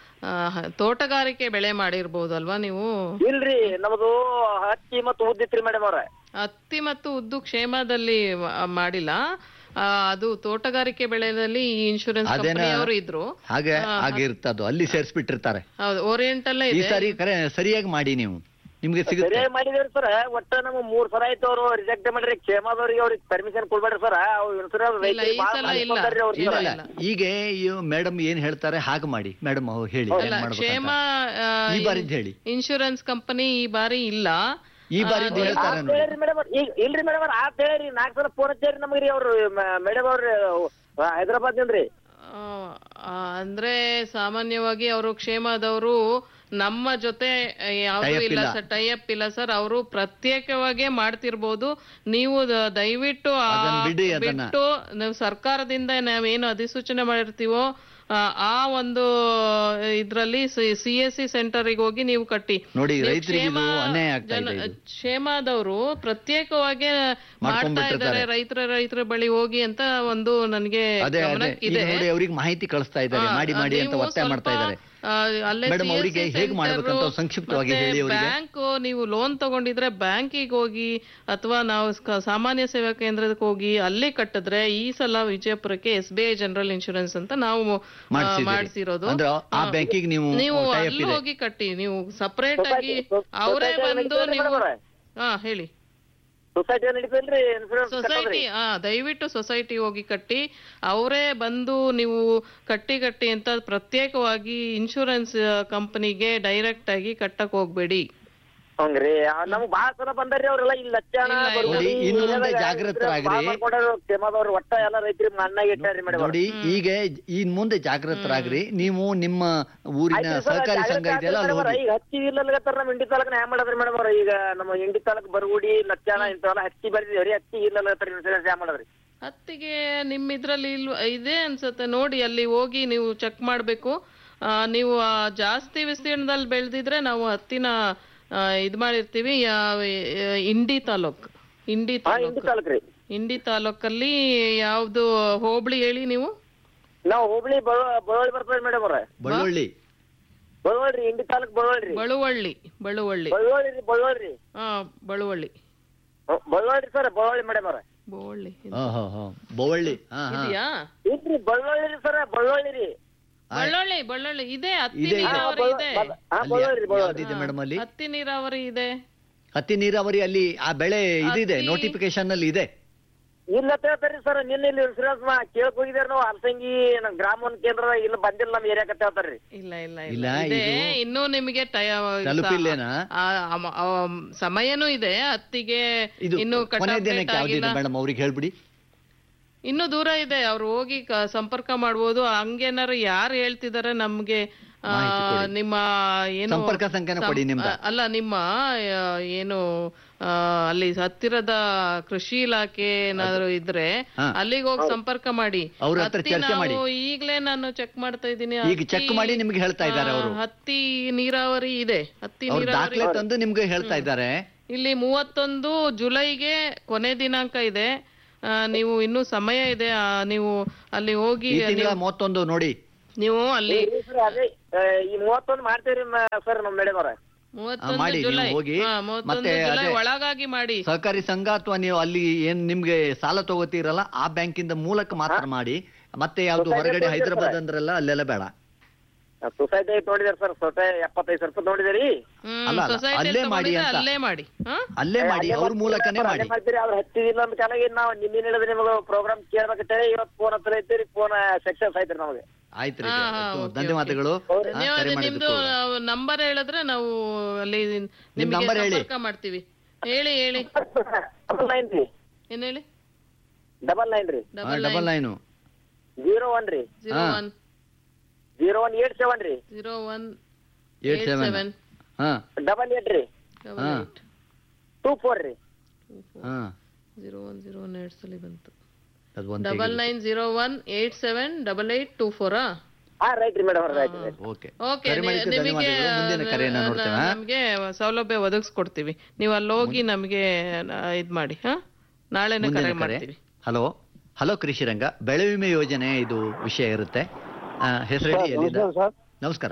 ತೋಟಗಾರಿಕೆ ಬೆಳೆ ಮಾಡಿರ್ಬೋದು ಅಲ್ವಾ ನೀವು ಇಲ್ರಿ ನಮ್ದು ಹತ್ತಿ ಮತ್ತು ಉದ್ದಿತ್ರಿ ಮೇಡಮ್ ಅವ್ರ ಹತ್ತಿ ಮತ್ತು ಉದ್ದು ಕ್ಷೇಮದಲ್ಲಿ ಮಾ- ಮಾಡಿಲ್ಲ ಆ, ಅದು ತೋಟಗಾರಿಕೆ ಬೆಳೆದಲ್ಲಿ ಈ ಇನ್ಶೂರೆನ್ಸ್ ಅದೇನ- ಕಂಪನಿಯವರು ಇದ್ರು ಹಾಗೆ ಹಾಗೆ ಇರ್ತದ್ದು ಅಲ್ಲಿ ಸೇರಿಸ್ಬಿಟ್ಟಿರ್ತಾರೆ ಹೌದು ಓರಿಯೆಂಟಲ್ಲೇ ಈ ಇದೆ ಸಾರಿ ಕರೆ ಸರಿಯಾಗಿ ಮಾಡಿ ನೀವು ನಿಮ್ಗೆ ಸಿಗುತ್ತೆ ಸರಿಯಾಗಿ ಮಾಡಿದೇವ್ರಿ ಸರ್ ಒಟ್ಟ ನಮ್ಗೆ ಮೂರ್ ಸಲ ಆಯ್ತು ಅವರು ರಿಜೆಕ್ಟ್ ಮಾಡ್ರಿ ಕ್ಷೇಮದವ್ರಿಗೆ ಅವ್ರಿಗೆ ಪರ್ಮಿಷನ್ ಕೊಡ್ಬೇಡ್ರಿ ಸರ್ ಅವ್ರು ಇನ್ಸೂರೆನ್ಸ್ ಇಲ್ಲ, ಈ ಸಲ ಇಲ್ಲ. ಇಲ್ಲ ರೈತರಿಗೆ ಇಲ್ಲ ಈಗ ಮೇಡಮ್ ಏನ್ ಹೇಳ್ತಾರೆ ಹಾಗೆ ಮಾಡಿ ಮೇಡಮ್ ಅವ್ರು ಹೇಳಿ ಏನ್ ಅಲ್ಲ ಮಾಡ್ಬೇಕಂತ. ಕ್ಷೇಮ ಆ, ಈ ಬಾರಿದ್ ಹೇಳಿ ಇನ್ಶೂರೆನ್ಸ್ ಕಂಪನಿ ಈ ಬಾರಿ ಇಲ್ಲ ಈ ಬಾರಿದ್ ಆ, ಹೇಳ್ತಾರೆ ನೋಡಿ ಹೇಳ್ರಿ ಮೇಡಮ್ ಇಲ್ರಿ ಮೇಡಮ್ ಅವ್ರ ಆತ್ ಹೇಳ್ರಿ ನಾಲ್ಕು ಸಲ ಫೋನ್ ಹಚ್ಚಾರಿ ನಮಗ್ರಿ ಅವ್ರು ಮೇಡಮ್ ಅವ್ರ ಹೈದರಾಬಾದ್ ರೀ ಆ, ಆ, ಅಂದ್ರೆ ಸಾಮಾನ್ಯವಾಗಿ ಅವರು ಕ್ಷೇಮದವರು ನಮ್ಮ ಜೊತೆ ಯಾವ್ದು Tie up ಇಲ್ಲ ಇಲ್ಲ. ಸರ್ ಟೈಅಪ್ ಇಲ್ಲ ಸರ್ ಅವರು ಪ್ರತ್ಯೇಕವಾಗೇ ಮಾಡ್ತಿರ್ಬೋದು ನೀವು ದ- ದಯವಿಟ್ಟು ಆ ಅದನ್ನ ಬಿಡಿ ಅದನ್ನ. ಬಿಟ್ಟು ನಾವು ಸರ್ಕಾರದಿಂದ ನಾವೇನು ಅಧಿಸೂಚನೆ ಮಾಡಿರ್ತೀವೋ ಆ, ಆ ಒಂದು ಇದ್ರಲ್ಲಿ ಸಿ ಎಸ್ ಸಿ ಸೆಂಟರ್ಗೆ ಹೋಗಿ ನೀವು ಕಟ್ಟಿ ನೋಡಿ, ನೀವು ರೈತರಿಗೆ ಇದು ಕ್ಷೇಮ ಅನ್ಯಾಯ ಆಗ್ತಾ ಇದೆ ಜನ- ಇದು. ಕ್ಷೇಮದವರು ಪ್ರತ್ಯೇಕವಾಗಿ ಮಾಡ್ತಾ ಮಾಡ್ಕೊಂಡ್ಬಿಟ್ಟಿರ್ತಾರೆ. ಇದ್ದಾರೆ ರೈತರ ರೈತರ ಬಳಿ ಹೋಗಿ ಅಂತ ಒಂದು ನನಗೆ ಅದೇ ಅದೇ ಗಮನಕ್ಕಿದೆ ಈಗ ನೋಡಿ ಅವ್ರಿಗೆ ಮಾಹಿತಿ ಕಳಿಸ್ತಾ ಇದ್ದಾರೆ ಆ, ಮಾಡಿ ಮಾಡಿ ಅಂತ ನೀವು ಒತ್ತಾಯ ಮಾಡ್ತಾ ಸ್ವಲ್ಪ, ಇದ್ದಾರೆ ಆ, ಅಲ್ಲೇ Madam, CSC ಅವರಿಗೆ ಹೇಗ್ center, ಮಾಡ್ಬೇಕಂತ ಸಂಕ್ಷಿಪ್ತವಾಗಿ ಮತ್ತೆ ಹೇಳಿ ಅವರಿಗೆ. ಬ್ಯಾಂಕ್ ನೀವು ಲೋನ್ ತಗೊಂಡಿದ್ರೆ ಬ್ಯಾಂಕಿಗೆ ಹೋಗಿ ಅಥವಾ ನಾವು ಕ- ಸಾಮಾನ್ಯ ಸೇವಾ ಕೇಂದ್ರಕ್ಕೆ ಹೋಗಿ ಅಲ್ಲಿ ಕಟ್ಟಿದ್ರೆ ಈ ಸಲ ವಿಜಯಪುರಕ್ಕೆ S B I general insurance ಅಂತ ನಾವು ಆ, ಮಾಡ್ಸಿದ್ದೀರಿ. ಮಾಡ್ಸಿರೋದು ಅಂದ್ರೆ ಆ ಆ, ಬ್ಯಾಂಕಿಗೆ ನೀವು ನೀವು tie up ಅಲ್ಲಿ ಇದೆ. ಹೋಗಿ ಕಟ್ಟಿ ನೀವು ಸಪರೇಟ್ ಆಗಿ Society- ಅವರೇ society ಬಂದು ನಡೀತದೆ ನೀವು madam ಅವ್ರೆ? ಹಾ ಹೇಳಿ ಸೊಸೈಟಿ ನಡೀತಲ್ರಿ ಇನ್ಸೂರೆನ್ಸ್ ಸೊಸೈಟಿ ಆ ದಯವಿಟ್ಟು ಸೊಸೈಟಿ ಹೋಗಿ ಕಟ್ಟಿ ಅವರೇ ಬಂದು ನೀವು ಕಟ್ಟಿ ಕಟ್ಟಿ ಅಂತ ಪ್ರತ್ಯೇಕವಾಗಿ ಇನ್ಶೂರೆನ್ಸ್ ಕಂಪನಿಗೆ ಡೈರೆಕ್ಟ್ ಆಗಿ ಕಟ್ಟಕ್ ಹೋಗ್ಬೇಡಿ ಹಂಗ್ರಿ ನಮ್ಗ್ ಬಾಳ ಸಲ ಬಂದಾರ್ರಿ ಅವ್ರೆಲ್ಲ ಇಲ್ಲಿ ಲಚ್ಚಾಣ ಇಲ್ಲ, ಇಲ್ಲ. ನೋಡಿ, ಇನ್ನು ಮುಂದೆ ಜಾಗೃತರಾಗ್ರಿ. ಕ್ಷೇಮದವ್ರು ಒಟ್ಟ ಎಲ್ಲ ರೈತರಿಗೆ ಮಣ್ಣಾಗಿ ಇಟ್ಟಾರಿ ಮೇಡಮ್ ನೋಡಿ ಈಗ ಇನ್ ಮುಂದೆ ಜಾಗೃತರಾಗ್ರಿ ನೀವು ನಿಮ್ಮ ಊರಿನ ಸಹಕಾರಿ ಸಂಘ ಇದೆಯಲ್ಲ ಅಲ್ಲಿ ಹೋಗಿ ಈಗ ಹತ್ತಿ ಇಲ್ಲಲ್ಗತ್ತಾರ ನಮ್ಮ ಇಂಡಿ ತಾಲೂಕ್ನ ಹ್ಯಾಂಗ ಮಾಡದ್ರಿ ಮೇಡಮ್ ಅವ್ರ ಈಗ ನಮ್ಮ ಇಂಡಿ ತಾಲೂಕ್ ಬರಗುಡಿ ಲಚ್ಚಾಣ ಇಂಥವೆಲ್ಲ ಹತ್ತಿ ಬೆಳೆದಿದ್ರಿ ಹತ್ತಿ ಇಲ್ಲಲ್ಗತ್ತಾರ ಇನ್ಸೂರೆನ್ಸ್ ಹ್ಯಾಂಗ ಮಾಡದ್ರಿ ಹತ್ತಿಗೆ ನಿಮ್ ಇದ್ರಲ್ಲಿ ಇಲ್ವ ಇದೆ ಅನ್ಸುತ್ತೆ ನೋಡಿ ಅಲ್ಲಿ ಹೋಗಿ ನೀವು ಚೆಕ್ ಮಾಡ್ಬೇಕು ಆ, ನೀವು ಆ, ಜಾಸ್ತಿ ವಿಸ್ತೀರ್ಣದಲ್ಲಿ ಬೆಳೆದಿದ್ರೆ ನಾವು ಹತ್ತಿನ ಆ, ಇದ್ ಮಾಡಿರ್ತೀವಿ ಯಾವ ಇಂಡಿ ತಾಲೂಕ್ ಇಂಡಿ ಹಾ ಇಂಡಿ ತಾಲೂಕ್ ತಾಲೂಕ್ ರೀ ಇಂಡಿ ತಾಲೂಕಲ್ಲಿ ಯಾವ್ದು ಹೋಬಳಿ ಹೇಳಿ ನೀವು ನಾವು ಹುಬ್ಳಿ ಬಳವಳ್ಳಿ ಬರ್ತದ್ರಿ ಮೇಡಮ್ ಅವ್ರ ಬಳ್ಳುಳ್ಳಿ ಬಳವಳ್ಳಿ ಇಂಡಿ ತಾಲೂಕ್ ಬಳವಳ್ಳಿ ಬಳುವಳ್ಳಿ ಬಳುವಳ್ಳಿ ಬಳವಳ್ಳಿ ರೀ ಬಳವಳ್ಳಿ ಹಾ ಬಳುವಳ್ಳಿ ಬಳವಳ್ಳಿ ಸರ್ ಬಳವಳ್ಳಿ ಮೇಡಮ್ ಅವ್ರ ಬಳುವಳ್ಳಿ ಹಾ ಹಾ ಹಾ ಬೊವಳ್ಳಿ ಹಾ ಹಾ ಇದೆಯಾ ಇಲ್ರಿ ಬಳ್ಳೊಳ್ಳಿ ರೀ ಸರ್ ಬಳ್ಳೊಳ್ಳಿ ರೀ ಬಳ್ಳೊಳ್ಳಿ ಬಳ್ಳೊಳ್ಳಿ ಇದೆ ಹತ್ತಿ ಇದೆ, ಇದೆ. ನೀರಾವರಿ ಇದೆ ಹಾ ಅಲ್ಲಿ ಬಳ್ಳೊಳ್ಳಿ ಬಳ್ಳೊಳ್ಳಿ ಯಾವ್ದಿದೆ ಮೇಡಮ್ ಅಲ್ಲಿ ಹತ್ತಿ ನೀರಾವರಿ ಇದೆ ಹತ್ತಿ ನೀರಾವರಿ ಅಲ್ಲಿ ಆ ಬೆಳೆ ಇದಿದೆ ಹತ್ತಿ- ನೋಟಿಫಿಕೇಶನ್ ಅಲ್ಲಿ ಇದೆ ಇಲ್ಲ ಅಂತ ಹೇಳ್ತಾರ್ರಿ ಸರ್ ನಿನ್ನೆ ಇಲ್ಲಿ ಇನ್ಸೂರೆನ್ಸ್ ಮಾ ಕೇಳಕ್ ಹೋಗಿದಾರ ನಾವು ಹಲಸಂಗಿ ನಮ್ ಗ್ರಾಮ ಒಂದ್ ಕೇಂದ್ರ ಇಲ್ಲಿ ಬಂದಿಲ್ಲ ನಮ್ ಏರಿಯಾಕ್ ಅಂತ ಹೇಳ್ತಾರ್ರಿ ಇಲ್ಲ ಇಲ್ಲ ಇಲ್ಲ, ಇಲ್ಲ ಇದೆ ಇದು ಇನ್ನೂ ನಿಮಗೆ ಟಯ ತಲುಪಿಲ್ಲೇನಾ? ಆ, ಅಮ- ಆ, ಸಮಯನೂ ಇದೆ ಹತ್ತಿಗೆ ಇದು ಇನ್ನು ಕೊನೆ ಕಟಾವ್ ದಿನಕ್ಕೆ date ಯಾವ್ದಿದೆ ಆಗಿಲ್ಲ ಮೇಡಮ್ ಅವ್ರಿಗೆ ಹೇಳ್ಬಿಡಿ ಇನ್ನು ದೂರ ಇದೆ ಅವ್ರು ಹೋಗಿ ಕ- ಸಂಪರ್ಕ ಮಾಡ್ಬೋದು ಹಂಗೇನಾರು ಯಾರು ಹೇಳ್ತಿದಾರೆ ನಮ್ಗೆ ಆ, ಮಾಹಿತಿ ಕೊಡಿ. ನಿಮ್ಮ ಏನು ಸಂಪರ್ಕ ಸಂಖ್ಯೆನ ಸಂ- ಕೊಡಿ ನಿಮ್ದು. ಅ- ಅಲ್ಲ ನಿಮ್ಮ ಆ, ಏನು ಆ, ಅಲ್ಲಿ ಹತ್ತಿರದ ಕೃಷಿ ಇಲಾಖೆ ಏನಾದ್ರು ಇದ್ರೆ ಹಾ. ಅಲ್ಲಿಗೆ ಹೋಗಿ ಸಂಪರ್ಕ ಮಾಡಿ ಅವ್ರ ಹತ್ರ ಹತ್ತಿ ಚರ್ಚೆ ಮಾಡಿ. ನಾವು ಈಗ್ಲೇ ನಾನು ಚೆಕ್ ಮಾಡ್ತಾ ಇದ್ದೀನಿ ಈಗ ಚೆಕ್ ಮಾಡಿ ನಿಮ್ಗೆ ಹೇಳ್ತಾ ಇದ್ದಾರೆ ಅವರು ಹತ್ತಿ ನೀರಾವರಿ ಇದೆ ಹತ್ತಿ ಅವ್ರು ನೀರಾವರಿ ದಾಖಲೆ ತಂದು ನಿಮ್ಗೆ ಹೇಳ್ತಾ ಇದ್ದಾರೆ ಇಲ್ಲಿ ಮೂವತ್ತೊಂದು ಜುಲೈಗೆ ಕೊನೆ ದಿನಾಂಕ ಇದೆ ಆ, ನೀವು ಇನ್ನೂ ಸಮಯ ಇದೆ ಆ, ನೀವು ಅಲ್ಲಿ ಹೋಗಿ ಈ ತಿಂಗಳ ನೀವು- ಮೂವತ್ತೊಂದು ನೋಡಿ ನೀವು ಅಲ್ಲಿ ಸರ್ ಅದೇ ಆ, ಈ ಮೂವತ್ತೊಂದು ಮಾಡ್ತೀರಿ ಸರ್ ನಮ್ ಮೇಡಮ್ ಅವ್ರ ಮೂವತ್ತೊಂದು ಮಾಡಿ, ನೀವು ಜುಲೈ ಹೋಗಿ. ಹಾ, ಮೂವತ್ತೊಂದು ಮತ್ತೆ ಜುಲೈ ಅದೇ- ಒಳಗಾಗಿ ಮಾಡಿ ಸಹಕಾರಿ ಸಂಘ ಅಥವಾ ನೀವು ಅಲ್ಲಿ ಏನ್ ನಿಮ್ಗೆ ಸಾಲ ತಗೋತೀರಲ್ಲ ಆ ಬ್ಯಾಂಕಿಂದ ಮೂಲಕ ಮಾತ್ರ ಮಾಡಿ ಮತ್ತೆ ಯಾವ್ದು ಸೊಸೈಟಿ ಹೊರಗಡೆ ತಗೊಂಡಿರ್ತಾರೆ. ಹೈದರಾಬಾದ್ ಅಂದ್ರಲ್ಲ ಅಲ್ಲೆಲ್ಲ ಬೇಡ ಸೊಸೈಟಿ ಐತ್ ನೋಡಿದಾರೆ ಸರ್ ಸೊಸೈಟಿ ಎಪ್ಪತ್ತೈದು ಸಾವಿರ ರೂಪಾಯಿ ನೋಡಿದಿರಿ ಹ್ಮ್ ಅಲ್ಲ, ಅಲ್ಲ, society ಅಲ್ಲೇ ಅಲ್ಲಿ ಮಾಡಿ ತಗೊಂಡಿದ್ರೆ ಅಂತ. ಅಲ್ಲೇ ಮಾಡಿ ಹಾ ಅಲ್ಲೇ ಮಾಡಿ ಅವ್ರ ಮೂಲಕನೇ ಮಾಡಿ ಮಾಡ್ತೀರಿ ಅವ್ರು ಹಚ್ಚಿದಿಲ್ಲ ಅಂತ ಕಾಲಾಗಿ ನಾವು ನಿನ್ನೆ ಹೇಳಿದ್ರೆ ನಿಮಗೆ ಪ್ರೋಗ್ರಾಮ್ ಕೇಳ್ಬೇಕಂತೇಳಿ ಇವತ್ತು ಫೋನ್ ಹತ್ರ ಐತಿರಿ ಫೋನ್ ಸಕ್ಸಸ್ ಆಯ್ತ್ರಿ ನಮಗೆ ಆಯ್ತ್ರಿ ಹಾ, ಹಾ, ಆಯ್ತು. ಓಕೆ, ಧನ್ಯವಾದಗಳು ಓಕೆ. ಹಾ, ಧನ್ಯವಾದ ಕರೆ ನಿಮ್ದು ಮಾಡಿದ್ದಕ್ಕೂ. ನಂಬರ್ ಹೇಳಿದ್ರೆ ನಾವು ಅಲ್ಲಿ ನಿಮ್ಗೆ number ಹೇಳಿ. ಸಂಪರ್ಕ ಮಾಡ್ತೀವಿ ಹೇಳಿ ಹೇಳಿ ಡಬಲ್ ನೈನ್ ರೀ ಏನ್ ಹೇಳಿ ಡಬಲ್ ನೈನ್ ರೀ ಹಾ, double double nine nine zero one ರೀ ಜೀರೋ ಹಾ. One zero one eight seven ರೀ zero one eight eight seven seven ಹಾ ಡಬಲ್ ಏಟ್ ರೀ ಡಬಲ್ ಹಾ. ಏಟ್ ಟೂ ಫೋರ್ ರೀ ಹಾ ಜೀರೋ ಒನ್ ಜೀರೋ ಒನ್ ಎರಡು ಸಲ ಬಂತು ಅದು ಒಂದು double nine zero one eight seven double eight two ಫೋರಾ ಹಾ ರೈಟ್ ರೀ ಮೇಡಮ್ ಅವ್ರ ರೈಟ್ ರೈಟ್ ಓಕೆ ಓಕೆ ಕರೆ ಮಾಡಿದ್ದಕ್ಕೆ ನಿಮಗೆ ಧನ್ಯವಾದಗಳು ಮುಂದಿನ ಕರೆಯನ್ನ ನೋಡ್ತೇವೆ ಹಾ? ನಮಗೆ ಸೌಲಭ್ಯ ಒದಗಿಸ್ಕೊಡ್ತೀವಿ ನೀವು ಅಲ್ಲಿ ಹೋಗಿ ನಮಗೆ ಇದ್ ಮಾಡಿ ಹಾ ನಾಳೆನೇ ಕರೆ ಮುಂದಿನ ಕರೆ ಮಾಡ್ತೀವಿ ಹಲೋ ಹಲೋ ಕೃಷಿ ರಂಗ ಬೆಳೆ ವಿಮೆ ಯೋಜನೆ ಇದು ವಿಷಯ ಇರುತ್ತೆ ಆ, ಹೆಸರು ಹೇಳಿ ಎಲ್ಲಿಂದ ಸರ್ ನಮಸ್ಕಾರ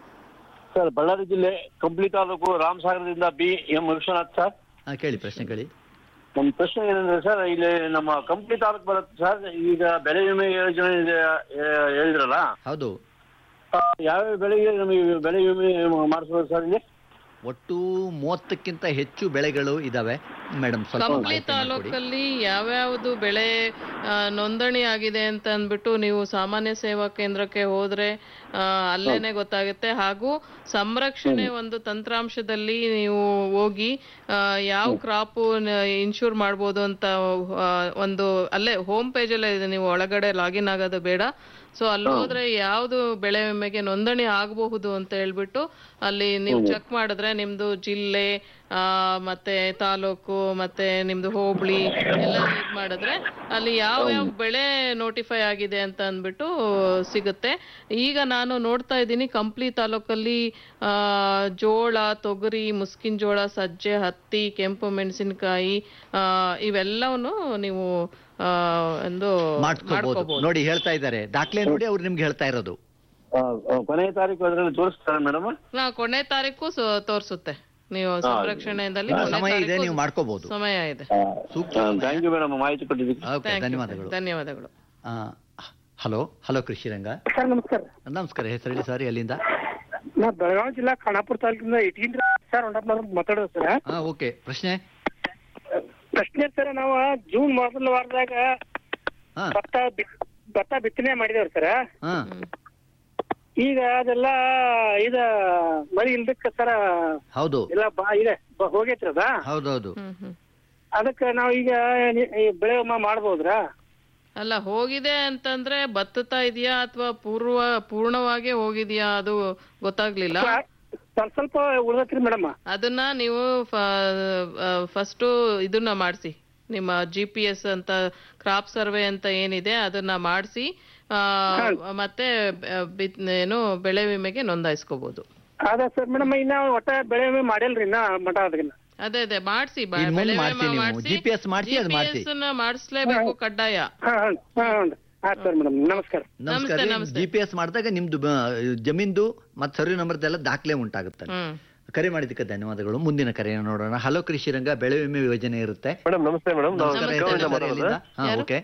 ಸರ್ ಬಳ್ಳಾರಿ ಜಿಲ್ಲೆ ಕಂಪ್ಲಿ ತಾಲೂಕು ರಾಮಸಾಗರದಿಂದ ಬಿ ಎಂ ವಿಶ್ವನಾಥ್ ಸರ್ ಆ, ಕೇಳಿ ಪ್ರಶ್ನೆ ಕೇಳಿ ನಮ್ಮ ಪ್ರಶ್ನೆ ಏನಂದ್ರೆ ಸರ್ ಇಲ್ಲಿ ನಮ್ಮ ಕಂಪ್ಲಿ ತಾಲೂಕು ಬರುತ್ತೆ ಸರ್ ಈಗ ಬೆಳೆ ವಿಮೆ ಯೋಜನೆ ಇದೆ, ಆ, ಹೇಳಿದ್ರಲ್ಲ ಹೌದು ಆ, ಯಾವ್ಯಾವ ಬೆಳೆಗೆ ನಮಗೆ ಬೆಳೆ ವಿಮೆ ಮಾಡಿಸ್ಬೋದು ಸರ್ ಇಲ್ಲಿ ಒಟ್ಟು ಮೂವತ್ತಕ್ಕಿಂತ ಹೆಚ್ಚು ಬೆಳೆಗಳು ಇದಾವೆ ಮೇಡಮ್ ಸ್ವಲ್ಪ ಕಂಪ್ಲಿ ಮಾಹಿತಿ ಮಾಡ್ಕೊಡಿ. ತಾಲೂಕಲ್ಲಿ ಯಾವ್ಯಾವ್ದು ಬೆಳೆ ಆ, ನೋಂದಣಿ ಆಗಿದೆ ಅಂತ ಅಂದ್ಬಿಟ್ಟು ನೀವು ಸಾಮಾನ್ಯ ಸೇವಾ ಕೇಂದ್ರಕ್ಕೆ ಹೋದ್ರೆ ಆ, ಅಲ್ಲೇನೆ ಗೊತ್ತಾಗುತ್ತೆ ಹಾಗೂ ಸಂರಕ್ಷಣೆ ಒಂದು ತಂತ್ರಾಂಶದಲ್ಲಿ ನೀವು ಹೋಗಿ ಆ, ಯಾವ ಕ್ರಾಪ್ ಇನ್ಶೂರ್ ಮಾಡ್ಬೋದು ಅಂತ ಆ, ಒಂದು ಅಲ್ಲೇ ಹೋಮ್ ಪೇಜ್ ಅಲ್ಲೇ ಇದೆ ನೀವು ಒಳಗಡೆ ಲಾಗಿನ್ ಆಗೋದು ಬೇಡ ಸೊ ಅಲ್ಲಿ ಹೋದ್ರೆ ಯಾವ್ದು ಬೆಳೆ ವಿಮೆಗೆ ನೋಂದಣಿ ಆಗಬಹುದು ಅಂತ ಹೇಳ್ಬಿಟ್ಟು ಅಲ್ಲಿ ನೀವು ಚೆಕ್ ಮಾಡಿದ್ರೆ ನಿಮ್ದು ಜಿಲ್ಲೆ ಆ, ಮತ್ತೆ ತಾಲೂಕು ಮತ್ತೆ ನಿಮ್ದು ಹೋಬಳಿ ಎಲ್ಲ ಇದ್ ಮಾಡಿದ್ರೆ ಅಲ್ಲಿ ಯಾವ ಯಾವ ಬೆಳೆ ನೋಟಿಫೈ ಆಗಿದೆ ಅಂತ ಅಂದ್ಬಿಟ್ಟು ಸಿಗುತ್ತೆ ಈಗ ನಾನು ನೋಡ್ತಾ ಇದ್ದೀನಿ ಕಂಪ್ಲಿ ತಾಲೂಕಲ್ಲಿ ಆ, ಜೋಳ ತೊಗರಿ ಮುಸ್ಕಿನ ಜೋಳ ಸಜ್ಜೆ ಹತ್ತಿ ಕೆಂಪು ಮೆಣಸಿನಕಾಯಿ ಇವೆಲ್ಲವನ್ನು ನೀವು ಆ, ಒಂದು ಮಾಡ್ಕೋಬಹುದು ಮಾಡ್ಕೋಬಹುದು ನೋಡಿ ಹೇಳ್ತಾ ಇದ್ದಾರೆ ದಾಖಲೆ ನೋಡಿ ಅವ್ರು ನಿಮ್ಗೆ ಹೇಳ್ತಾ ಇರೋದು ಆ, ಆ, ಕೊನೆಯ ತಾರೀಕು ಅದರಲ್ಲಿ ತೋರಿಸ್ತಾರೆ ಮೇಡಮ್ ನಾ ಕೊನೆ ತಾರೀಕು ಸೊ- ತೋರ್ಸುತ್ತೆ ನೀವು ಸಂರಕ್ಷಣೆಯಲ್ಲಿ ಕೊನೆ ಸಮಯ ಇದೆ ತಾರೀಕು ನೀವು ಮಾಡ್ಕೋಬಹುದು ಸಮಯ ಇದೆ ಸೂಕ್ತ ಥ್ಯಾಂಕ್ ಯು ಮೇಡಮ್ ಮಾಹಿತಿ ಕೊಟ್ಟಿದ್ದಕ್ಕೆ ಓಕೆ Thank you. ಧನ್ಯವಾದಗಳು ಧನ್ಯವಾದಗಳು ಆ, ಹಲೋ ಹಲೋ ಕೃಷಿ ರಂಗ ಸರ್ ನಮಸ್ಕಾರ ನಮಸ್ಕಾರ ಹೆಸರು ಹೇಳಿ ಸರ್ ಎಲ್ಲಿಂದ ನಾ ಬೆಳಗಾವಿ ಜಿಲ್ಲಾ ಖಾನಾಪುರ ತಾಲೂಕಿಂದ ಇಟ್ಗಿಂದ್ರ ಸರ್ ಹೊಂಡಪ್ಪ ಮಾತಾಡೋದು ಸರ್ ಹಾ ಓಕೆ ಪ್ರಶ್ನೆ ಪ್ರಶ್ನೆ ಸರ್ ನಾವು ಜೂನ್ ಮೊದಲ ವಾರದಾಗ ಹಾ ಭತ್ತ ಬಿ- ಭತ್ತ ಬಿತ್ತನೆ ಮಾಡಿದೇವ್ರಿ ಸರ್ ಹಾ ಈಗ ಅದೆಲ್ಲ ಇದ ಮಳಿ ಇಲ್ದಕ್ಕ ಸರ್ ಹೌದು ಎಲ್ಲ ಬಾ ಇದೆ ಬ- ಹೋಗೈತ್ರಿ ಅದ ಹೌದೌದು ಹ್ಮ್ ಹ್ಮ್ ಅದಕ್ಕ ನಾವ್ ಈಗ ನಿ- ಈ ಬೆಳೆ ವಿಮಾ ಮಾಡ್ಬೋದ್ರಾ ಅಲ್ಲ ಹೋಗಿದೆ ಅಂತಂದ್ರೆ ಬತ್ತುತ್ತಾ ಇದೆಯಾ ಅಥವಾ ಪೂರ್ವ ಪೂರ್ಣವಾಗಿ ಹೋಗಿದ್ಯಾ ಅದು ಗೊತ್ತಾಗ್ಲಿಲ್ಲ ಸ್ವಲ್ಪ ಸ್ವಲ್ಪ ಉಳ್ದತ್ರಿ ಮೇಡಮ್ ಅದನ್ನ ನೀವು ಫಸ್ಟ್ ಇದನ್ನ ಮಾಡಿಸಿ ನಿಮ್ಮ ಜಿ ಪಿ ಎಸ್ ಅಂತ ಕ್ರಾಪ್ ಸರ್ವೆ ಅಂತ ಏನಿದೆ ಅದನ್ನ ಮಾಡಿಸಿ ಮತ್ತೆ ಆ, ಬಿತ್- ಏನು ಬೆಳೆ ವಿಮೆಗೆ ನೋಂದಾಯಿಸ್ಕೋಬಹುದು ಅದ ಸರ್ ಮೇಡಮ್ ಇನ್ನ ಒಟ್ಟ ಬೆಳೆ ವಿಮೆ ಮಾಡಿಲ್ರಿ ಇನ್ನ ಮಠ ಅದನ್ನ ಅದೇ ಅದೇ ಮಾಡಿಸಿ ಇನ್ ಮುಂದೆ ಮಾಡ್ಸಿ ನೀವು GPS ಮಾಡ್ಸಿ ಅದು ಮಾಡ್ಸಿ. ಮಾಡಿಸ್ಲೇಬೇಕು ಕಡ್ಡಾಯ ಹಾ ಹಾ ಹಾ ಆಯ್ತು ಸರ್ ಮೇಡಮ್ ನಮಸ್ಕಾರ ನಮಸ್ಕಾರ ನಮಸ್ತೆ, ನಮಸ್ತೆ. ಜಿ ಪಿ ಎಸ್ ಮಾಡಿದಾಗ ನಿಮ್ದು ಬ- ಜಮೀನ್ದು ಮತ್ತೆ ಸರ್ವೆ ನಂಬರ್ದೆಲ್ಲ ದಾಖಲೆ ಉಂಟಾಗುತ್ತೆ ಹ್ಮ್ ಕರೆ ಮಾಡಿದ್ದಕ್ಕೆ ಧನ್ಯವಾದಗಳು ಮುಂದಿನ ಕರೆಯನ್ನು ನೋಡೋಣ ಹಲೋ ಕೃಷಿ ರಂಗ ಬೆಳೆ ವಿಮೆ ಯೋಜನೆ ಇರುತ್ತೆ ಮೇಡಮ್ ನಮಸ್ತೆ ಮೇಡಮ್ ನಮಸ್ಕಾರ ನಮಸ್ತೆ, ಹೆಸರು ನಮಸ್ತೆ. ಸರ್ ಎಲ್ಲಿಂದ? ಹಾ ಯಾರು? Okay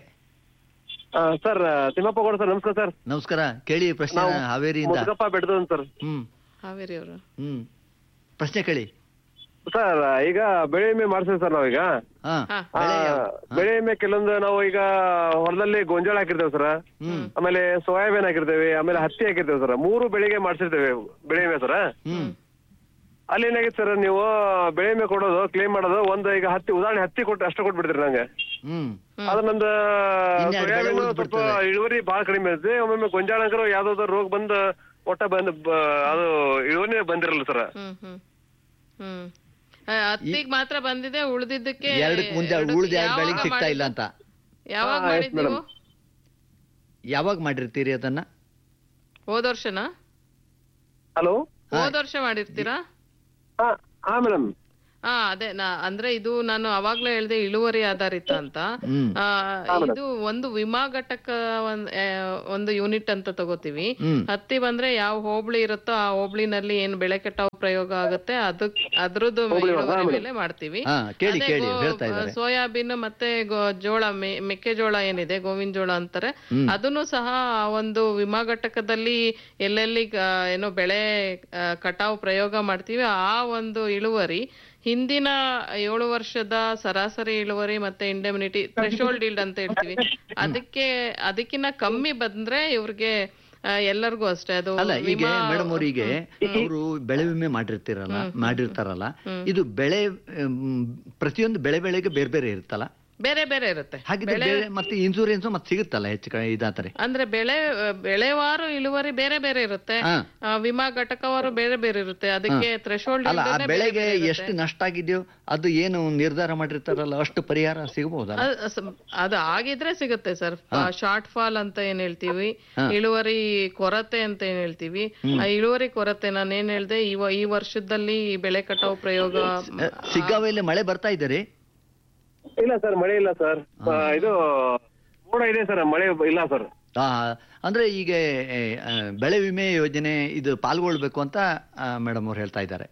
sir Thimmappa Gowda sir ನಮಸ್ಕಾರ ಸರ್ ನಮಸ್ಕಾರ ಕೇಳಿ ಪ್ರಶ್ನೆ ನಾವು ಹಾವೇರಿಯಿಂದ ಮುದ್ಗಪ್ಪ ಬೆಡ್ದು ಸರ್ ಹ್ಮ್ ಹಾವೇರಿ ಅವರು ಹ್ಮ್ ಪ್ರಶ್ನೆ ಕೇಳಿ ಸರ್ ಈಗ ಬೆಳೆ ವಿಮೆ ಮಾಡ್ತೀವಿ ಸರ್ ನಾವೀಗ ಹಾ ಹಾ. ಆ, ಬೆಳೆ ಯಾವ್ದು? ಹಾ. ಬೆಳೆ ವಿಮೆ ಕೆಲವೊಂದು ನಾವು ಈಗ ಹೊಲದಲ್ಲಿ ಗೊಂಜಾಳ ಹಾಕಿರ್ತೇವೆ ಸರ್ ಹ್ಮ್ ಆಮೇಲೆ ಸೋಯಾಬೀನ್ ಹಾಕಿರ್ತೇವೆ ಆಮೇಲೆ ಹತ್ತಿ ಹಾಕಿರ್ತೇವೆ ಸರ್ ಮೂರು ಬೆಳೆಗೆ ಮಾಡ್ಸಿರ್ತೇವೆ ಬೆಳೆ ವಿಮೆ ಸರ್ ಹ್ಮ್ ಅಲ್ಲಿ ಏನಾಗಿತ್ತು ಸರ್ ನೀವು ಬೆಳೆ ವಿಮೆ ಕೊಡೋದು ಕ್ಲೇಮ್ ಮಾಡೋದು ಒಂದು ಈಗ ಹತ್ತಿ ಉದಾಹರಣೆ ಹತ್ತಿ ಕೊಟ್ಟು ಅಷ್ಟು ಕೊಟ್ಬಿಡ್ತೀರಿ ನಂಗೆ ಹ್ಮ್ ಅದು ನಂದು ಇನ್ನೆರಡು ಬೆಳೆ ಸೋಯಾಬೀನ್ ಉಳ್ದ್ ಸ್ವಲ್ಪ ಬಿಡ್ತದೆ. ಇಳುವರಿ ಬಹಳ ಕಡಿಮೆ ಇರುತ್ತೆ ಒಮ್ಮೊಮ್ಮೆ ಗೊಂಜಾಳ ಅಂಕರು ಯಾವ್ದಾದ್ರು ರೋಗ ಬಂದ ಒಟ್ಟ ಬಂದ್ ಬ- ಅದು ಇಳುವರಿ ಬಂದಿರಲ್ಲ ಸರ್ ಹ್ಮ್ ಹ್ಮ್ ಹ್ಮ್ ಆ, ಹತ್ತಿಗ್ ಮಾತ್ರ ಬಂದಿದೆ ಉಳ್ದಿದ್ದಕ್ಕೆ ಎರಡಕ್ಕೆ ಮುಂದೆ ಎರಡಕ್ಕೆ ಉಳ್ದ ಎರಡು ಯಾವಾಗ ಬೆಳೆಗೆ ಸಿಗ್ತಾ ಇಲ್ಲ ಮಾಡಿದ್ದು? ಅಂತ ಯಾವಾಗ ಹಾ, yes, ಮಾಡಿದ್ ನೀವು ಯಾವಾಗ ಮಾಡಿರ್ತೀರಿ ಅದನ್ನ ಹೋದ ವರ್ಷನಾ ಹಲೋ ಹೋದ ವರ್ಷ ಮಾಡಿರ್ತೀರಾ ಹಾ ಹಾ ಮೇಡಮ್ ಹಾ ಅದೇ ನಾ ಅಂದ್ರೆ ಇದು ನಾನು ಅವಾಗ್ಲೇ ಹೇಳ್ದೆ ಇಳುವರಿ ಆಧಾರಿತ ಅಂತ ಹ್ಮ್. ಆ, ಇದು ಒಂದು ವಿಮಾ ಘಟಕ ಒಂದ್ ಆ, ಒಂದು ಯೂನಿಟ್ ಅಂತ ತಗೋತೀವಿ ಹ್ಮ್. ಹತ್ತಿ ಬಂದ್ರೆ ಯಾವ ಹೋಬಳಿ ಇರುತ್ತೋ ಆ ಹೋಬಳಿನಲ್ಲಿ ಏನ್ ಬೆಳೆ ಕಟಾವು ಪ್ರಯೋಗ ಆಗುತ್ತೆ ಅದಕ್ ಅದ್ರದ್ದು ಇಳುವರಿ ಮೇಲೆ ಮಾಡ್ತೀವಿ ಹಾ ಕೇಳಿ ಅದೇ ಕೇಳಿ ಗೋ- ಹೇಳ್ತಾ ಇದ್ದಾರೆ ಸೋಯಾಬೀನ್ ಮತ್ತೆ ಗೋ- ಜೋಳ ಮೆ- ಮೆಕ್ಕೆಜೋಳ ಏನಿದೆ ಗೋವಿನ ಜೋಳ ಅಂತಾರೆ ಹ್ಮ್. ಅದನ್ನು ಸಹ ಒಂದು ವಿಮಾ ಘಟಕದಲ್ಲಿ ಎಲ್ಲೆಲ್ಲಿ ಆ, ಏನೋ ಬೆಳೆ ಆ, ಕಟಾವು ಪ್ರಯೋಗ ಮಾಡ್ತೀವಿ ಆ ಒಂದು ಇಳುವರಿ ಹಿಂದಿನ ಏಳು ವರ್ಷದ ಸರಾಸರಿ ಇಳುವರಿ ಮತ್ತೆ ಇಂಡೆಮಿನಿಟಿ ಥ್ರೆಶೋಲ್ಡ್ ಇಲ್ಡ್ ಅಂತ ಹೇಳ್ತೀವಿ ಅದಕ್ಕೆ ಅದಕ್ಕಿಂತ ಕಮ್ಮಿ ಬಂದ್ರೆ ಇವ್ರಿಗೆ ಆ, ಎಲ್ಲರಿಗೂ ಅಷ್ಟೇ ಅದು ಅಲ್ಲ ಈಗ ವಿಮಾ ಮೇಡಮ್ ಅವರಿಗೆ ಅವರು ಬೆಳೆ ವಿಮೆ ಮಾಡಿರ್ತಿರಲ್ಲ ಮಾಡಿರ್ತಾರಲ್ಲ ಇದು ಬೆಳೆ ಮ್, ಪ್ರತಿಯೊಂದು ಬೆಳೆ ಬೆಳೆಗೆ ಬೇರೆ ಬೇರೆ ಇರುತ್ತಲ್ಲ ಬೇರೆ ಬೇರೆ ಇರುತ್ತೆ ಹಾಗಿದ್ರೆ ಬೆಳೆ ಮತ್ತೆ ಇನ್ಸೂರೆನ್ಸ್ ಮತ್ತೆ ಸಿಗುತ್ತಲ್ಲ ಹೆಚ್ಚು ಕಡೆ ಇದಾತಾರೆ ಅಂದ್ರೆ ಬೆಳೆ ಬೆಳೆವಾರು ಇಳುವರಿ ಬೇರೆ ಬೇರೆ ಇರುತ್ತೆ ಹಾ. ಆ, ವಿಮಾ ಘಟಕವಾರು ಬೇರೆ ಬೇರೆ ಇರುತ್ತೆ ಅದಕ್ಕೆ ಥ್ರೆಶೋಲ್ಡ್ ಅಲ್ಲ ಆ ಬೆಳೆಗೆ ಎಷ್ಟು ನಷ್ಟ ಆಗಿದೆಯೋ ಅದು ಏನು ನಿರ್ಧಾರ ಮಾಡಿರ್ತಾರಲ್ಲ ಅಷ್ಟು ಪರಿಹಾರ ಸಿಗಬಹುದಲ್ಲ ಅದು ಆಗಿದ್ರೆ ಸಿಗುತ್ತೆ ಸರ್ ಶಾರ್ಟ್ ಫಾಲ್ ಅಂತ ಏನ್ ಹೇಳ್ತೀವಿ ಹಾ. ಇಳುವರಿ ಕೊರತೆ ಅಂತ ಏನ್ ಹೇಳ್ತೀವಿ ಆ ಇಳುವರಿ ಕೊರತೆ ನಾನು ಏನ್ ಹೇಳ್ದೆ ಈ ವ- ಈ ವರ್ಷದಲ್ಲಿ ಈ ಬೆಳೆ ಕಟಾವು ಪ್ರಯೋಗ ಸಿಗ್ಗಾವಿಯಲ್ಲಿ ಮಳೆ ಬರ್ತಾ ಇದ್ದಾರೆ ಇಲ್ಲ ಸರ್ ಮಳೆ ಇಲ್ಲ ಸರ್ ಇದು ಮೋಡ ಇದೆ ಸರ್ ಮಳೆ ಇಲ್ಲ ಸರ್ ಆ, ಅಂದ್ರೆ ಈಗ ಏ, ಆ, ಬೆಳೆ ವಿಮೆ ಯೋಜನೆ ಇದು ಪಾಲ್ಗೊಳ್ಬೇಕು ಅಂತ ಮೇಡಮ್ ಅವ್ರು ಹೇಳ್ತಾ ಇದ್ದಾರೆ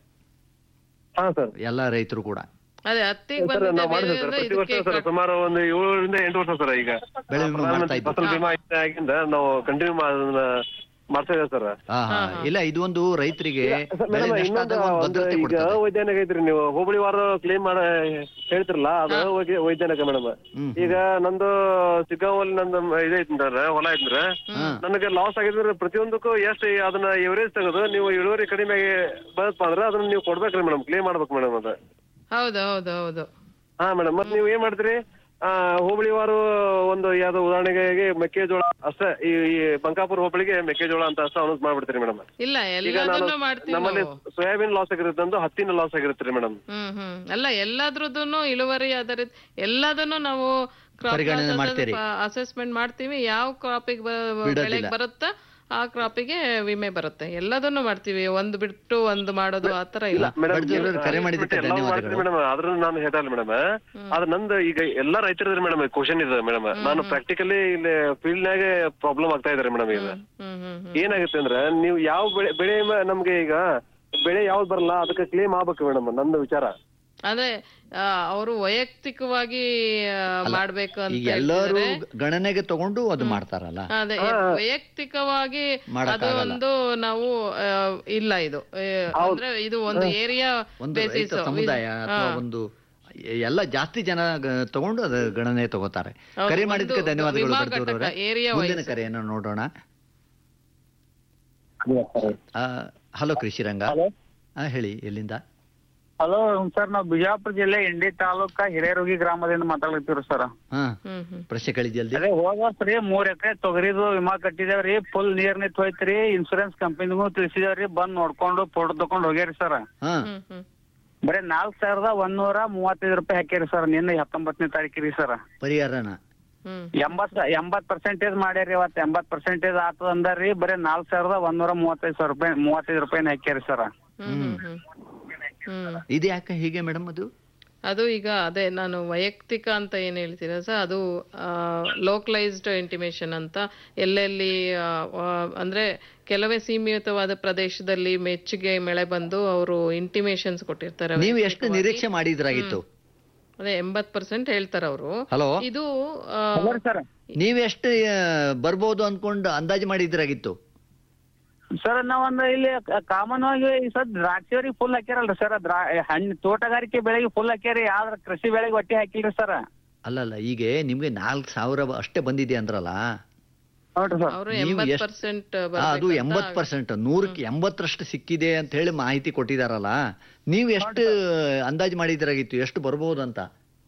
ಹಾ ಸರ್ ಎಲ್ಲ ರೈತರು ಕೂಡ ಅದೇ ಹತ್ತಿಗೆ ಸರ್ ಬಂದಿದೆ ನಾವು ಮಾಡಿದ್ವಿ ಬೇರೆ ಸರ್ ಅಂದ್ರೆ ಪ್ರತಿ ವರ್ಷ ಇದಕ್ಕೆ ಸರ್ ಸುಮಾರು ಒಂದು ಏಳರಿಂದ ಎಂಟು ವರ್ಷ ಸರ್ ಈಗ ಬೆಳೆ ವಿಮೆ ಮಾಡ್ತಾ ಇದ್ದೀವಿ. ಫಸಲ್ ಬಿಮಾ ಇದ್ದ ಆಗಿಂದ ನಾವು ಕಂಟಿನ್ಯೂ ಮಾಡ್ತಾ ಇದ್ದೇವೆ ಸರ್ ಆ, ಹಾ. ಇಲ್ಲ ಇದು ಒಂದು ರೈತರಿಗೆ ಬೆಳೆ ಮೇಡಮ್ ನಷ್ಟ ಇನ್ನೊಂದು ಆದಾಗ ಒಂದು ಒಂದು ಭದ್ರತೆ ಈಗ ಕೊಡ್ತದೆ ವೈಜ್ಞಾನಿಕ ಐತ್ರಿ ನೀವು ಹೋಬಳಿ ವಾರ ಕ್ಲೇಮ್ ಮಾಡ ಹೇಳ್ತಿರಲ್ಲ ಅದು ವೈಜ್ಞ- ವೈಜ್ಞಾನಿಕ ಮೇಡಮ್ ಹ್ಮ್. ಈಗ ನಂದು ಸಿಗ್ಗಾವಲ್ಲಿ ನಂದು ಇದೈತಂದ್ರ ಹೊಲ ಐತಂದ್ರ ನನಗೆ ಲಾಸ್ ಆಗಿದ್ರೆ ಪ್ರತಿಯೊಂದಕ್ಕೂ ಎಷ್ಟು ಅದನ್ನ ಎವರೇಜ್ ತೆಗೆದು ನೀವು ಇಳುವರಿ ಕಡಿಮೆ ಬಂದಪ್ಪ ಅಂದ್ರೆ ಅದನ್ನ ನೀವು ಕೊಡ್ಬೇಕ್ರಿ ಮೇಡಮ್ ಕ್ಲೇಮ್ ಮಾಡ್ಬೇಕು ಮೇಡಮ್ ಅದು ಹೌದು ಹೌದು ಹೌದು ಹಾ ಮೇಡಮ್ ಮತ್ತೆ ನೀವು ಏನ್ ಮಾಡ್ತೀರಿ ಆ ಹೋಬಳಿ ವಾರು ಒಂದು ಯಾವ್ದೋ ಉದಾಹರಣೆಗೆ ಮೆಕ್ಕೆಜೋಳ ಅಷ್ಟೇ ಈ ಈ ಬಂಕಾಪುರ ಹೋಬಳಿಗೆ ಮೆಕ್ಕೆಜೋಳ ಅಂತ ಅಷ್ಟೇ ಅನೌನ್ಸ್ ಮಾಡ್ಬಿಡ್ತೀರಿ ಮೇಡಮ್ ಇಲ್ಲ ಈಗ ನಾನು ಎಲ್ಲದನ್ನು ಮಾಡ್ತೀವಿ ನಮ್ಮಲ್ಲಿ ನಾವು ಸೋಯಾಬೀನ್ ಲಾಸ್ ಆಗಿರುತ್ತೆ ಒಂದು ಹತ್ತಿನ ಲಾಸ್ ಆಗಿರುತ್ತೆ ಮೇಡಮ್ ಹ್ಮ್ ಹ್ಮ್ ಅಲ್ಲ ಎಲ್ಲದ್ರದ್ದು ಇಳುವರಿ ಆಧಾರಿತ ಎಲ್ಲದನ್ನು ನಾವು ಪರಿಗಣನೆ ಮಾಡ್ತೀರಿ. ಅಸೆಸ್ಮೆಂಟ್ ಮಾಡ್ತೀವಿ ಯಾವ ಕ್ರಾಪಿಗೆ ಬಿಡೋದಿಲ್ಲ. ಬೆಳೆಗೆ ಬರುತ್ತಾ ಆ ಕ್ರಾಪಿಗೆ ವಿಮೆ ಬರುತ್ತೆ ಎಲ್ಲದನ್ನು ಮಾಡ್ತೀವಿ ಒಂದು ಬಿಟ್ಟು ಒಂದು ಮಾಡೋದು ಆತರ ಇಲ್ಲ ಬಡ್ಜೋರವ್ರು ಕರೆ ಮಾಡಿದ್ದಕ್ಕೆ ಧನ್ಯವಾದಗಳು ಮೇಡಮ್ ಆದ್ರೂ ನಾನು ಹೇಳಲ್ಲ ಮೇಡಮ್ ಆದ್ರೆ ನಂದು ಈಗ ಎಲ್ಲಾ ರೈತರಿದ್ರೆ ಮೇಡಮ್ ಕ್ವಶನ್ ಇದೆ ಮೇಡಮ್ ನಾನು ಪ್ರಾಕ್ಟಿಕಲಿ ಇಲ್ಲಿ ಫೀಲ್ಡ್ ನಾಗೆ ಪ್ರಾಬ್ಲಮ್ ಆಗ್ತಾ ಇದಾರೆ ಮೇಡಮ್ ಈಗ ಹ್ಮ್ ಹ್ಮ್ ಹ್ಮ್ ಏನಾಗುತ್ತೆ ಅಂದ್ರೆ ನೀವು ಯಾವ ಬೆಳೆ ಬೆಳೆ ಮ- ನಮ್ಗೆ ಈಗ ಬೆಳೆ ಯಾವ್ದು ಬರಲ್ಲ ಅದಕ್ಕೆ ಕ್ಲೇಮ್ ಆಗ್ಬೇಕು ಮೇಡಮ್ ನಂದು ವಿಚಾರ ಅಂದ್ರೆ ಅವರು ವೈಯಕ್ತಿಕವಾಗಿ ಆ, ಮಾಡ್ಬೇಕು ಅಂತ ಈಗ ಎಲ್ಲರೂ ಹೇಳ್ತಿದ್ದಾರೆ. ಗಣನೆಗೆ ತಗೊಂಡು ಅದು ಮಾಡ್ತಾರಲ್ಲ ಅದೇ ವೈಯಕ್ತಿಕವಾಗಿ ಅದು ಮಾಡಕ್ಕಾಗಲ್ಲ. ಒಂದು ನಾವು ಆ, ಇಲ್ಲ ಇದು ಆ, ಅಂದ್ರೆ ಇದು ಒಂದು ಏರಿಯಾ ಒಂದು ಬೇಸಿಸ್ ರೈತ ಸಮುದಾಯ ಅಥವಾ ಒಂದು ಎಲ್ಲ ಜಾಸ್ತಿ ಜನ ಗ- ತಗೊಂಡು ಅದು ಗಣನೆ ತಗೋತಾರೆ ಹೌದು, ಕರೆ ಮಾಡಿದ್ದಕ್ಕೆ ಒಂದು ಧನ್ಯವಾದಗಳು ವಿಮಾ ಬರ್ದವ್ರವ್ರೆ. ಘಟಕ, area ಮುಂದಿನ wise. ಕರೆಯನ್ನು ನೋಡೋಣ ಹಲೋ ಕೃಷಿರಂಗ ಆ, ಹೇಳಿ ಎಲ್ಲಿಂದ ಹಲೋ ಸರ್ ನಾವು ಬಿಜಾಪುರ ಜಿಲ್ಲೆ ಇಂಡಿ ತಾಲೂಕ ಹಿರೇರುಗಿ ಗ್ರಾಮದಿಂದ ಮಾತಾಡ್ತೀವಿ ಸರ್ ಹಾ ಹ್ಮ್ ಹ್ಮ್ ಪ್ರಶ್ನೆ ಕಳಿ ಜಲ್ದಿ ಅದೇ ಹೋದ ವರ್ಷ ರೀ ಮೂರ್ ಎಕರೆ ತೊಗರಿದು ವಿಮಾ ಕಟ್ಟಿದೇವ್ರಿ ಫುಲ್ ನೀರ್ ನಿಂತ್ ಹೋಯ್ತ್ರಿ ಇನ್ಸೂರೆನ್ಸ್ ಕಂಪನಿಗೂ ತಿಳಿಸಿದೇವ್ರಿ ಬಂದ್ ನೋಡ್ಕೊಂಡು ಫೋಟೋ ತಕೊಂಡ್ ಹೋಗ್ಯಾರಿ ಸರ್ ಹಾ ಹ್ಮ್ ಹ್ಮ್ ಬರೀ ನಾಲ್ಕ್ ಸಾವಿರದ ಒಂದೂರ ಮೂವತ್ತೈದು ರೂಪಾಯಿ ಹಾಕ್ಯಾರಿ ಸರ್ ನಿನ್ನೆ ಹತ್ತೊಂಬತ್ತನೇ ತಾರೀಕಿರಿ ಸರ್ ಪರಿಹಾರನ ಹ್ಮ್ ಎಂಬತ್ ಎಂಬತ್ ಪರ್ಸೆಂಟೇಜ್ ಮಾಡ್ಯಾರಿ ಇವತ್ತು ಎಂಬತ್ ಪರ್ಸೆಂಟೇಜ್ ಆತದ ಅಂದಾರ್ರಿ ಬರೀ ನಾಲ್ಕ್ ಸಾವಿರದ ಒಂದೂರ ಮೂವತ್ತೈದು ಸಾವಿರ ರೂಪಾಯಿ ಮೂವತ್ತೈದು ರೂಪಾಯಿನ ಹಾಕ್ಯಾರಿ ಸರ್ ಹ್ಮ್ ಹ್ಮ್ ಹ್ಮ್ ಹ್ಮ್ ಇದು ಯಾಕೆ ಹೀಗೆ ಮೇಡಮ್ ಅದು ಅದು ಈಗ ಅದೇ ನಾನು ವೈಯಕ್ತಿಕ ಅಂತ ಏನ್ ಹೇಳ್ತೀರ ಸರ್ ಅದು ಲೋಕಲೈಸ್ಡ್ ಇಂಟಿಮೇಷನ್ ಅಂತ ಎಲ್ಲೆಲ್ಲಿ ಆ, ಆ, ಅಂದ್ರೆ ಕೆಲವೇ ಸೀಮಿತವಾದ ಪ್ರದೇಶದಲ್ಲಿ ಮೆಚ್ಚುಗೆ ಮಳೆ ಬಂದು ಅವರು ಇಂಟಿಮೇಷನ್ಸ್ ಕೊಟ್ಟಿರ್ತಾರೆ ನೀವು ಎಷ್ಟು ನಿರೀಕ್ಷೆ ಮಾಡಿದ್ರಾಗಿತ್ತು ಅದೇ ಎಂಬತ್ ಪರ್ಸೆಂಟ್ ಹೇಳ್ತಾರೆ ಅವರು ಹಲೋ ಇದು ಆ, ಸರ್ ನೀವು ಎಷ್ಟು ಆ, ಬರ್ಬೋದು ಅನ್ಕೊಂಡು ಅಂದಾಜು ಮಾಡಿದ್ರಾಗಿತ್ತು ಸರ್ ನಾವೊಂದು ಇಲ್ಲಿ ಕಾಮನ್ ಆಗಿ ಈ ಸದ್ ದ್ರಾಕ್ಷಿಯವ್ರಿಗೆ ಫುಲ್ ಹಾಕ್ಯಾರಲ್ರಿ ಸರ್ ದ್ರಾ ಹಣ್ಣು ತೋಟಗಾರಿಕೆ ಬೆಳೆಗೆ ಫುಲ್ ಹಾಕ್ಯಾರಿ ಆದ್ರ ಕೃಷಿ ಬೆಳೆಗೆ ಒಟ್ಟಿ ಹಾಕಿಲ್ರಿ ಸರ್ ಅಲ್ಲಲ್ಲ ಈಗ ನಿಮ್ಗೆ ನಾಲ್ಕು ಸಾವಿರ ಅಷ್ಟೇ ಬಂದಿದೆ ಅಂದ್ರಲ್ಲ ನೋಡ್ರಿ ಸರ್ ಅವರು ನೀವು ಎಂಬತ್ ಎಷ್ಟ್- ಪರ್ಸೆಂಟ್ ಆ, ಅದು ಎಂಬತ್ ಪರ್ಸೆಂಟ್ ನೂರಕ್ಕೆ ಎಂಬತ್ತರಷ್ಟು ಸಿಕ್ಕಿದೆ ಅಂತ ಹೇಳಿ ಮಾಹಿತಿ ಕೊಟ್ಟಿದಾರಲ್ಲ ನೀವು ಎಷ್ಟು ಅಂದಾಜು ಮಾಡಿದ್ರಾಗಿತ್ತು ಎಷ್ಟು ಬರ್ಬೋದು ಅಂತ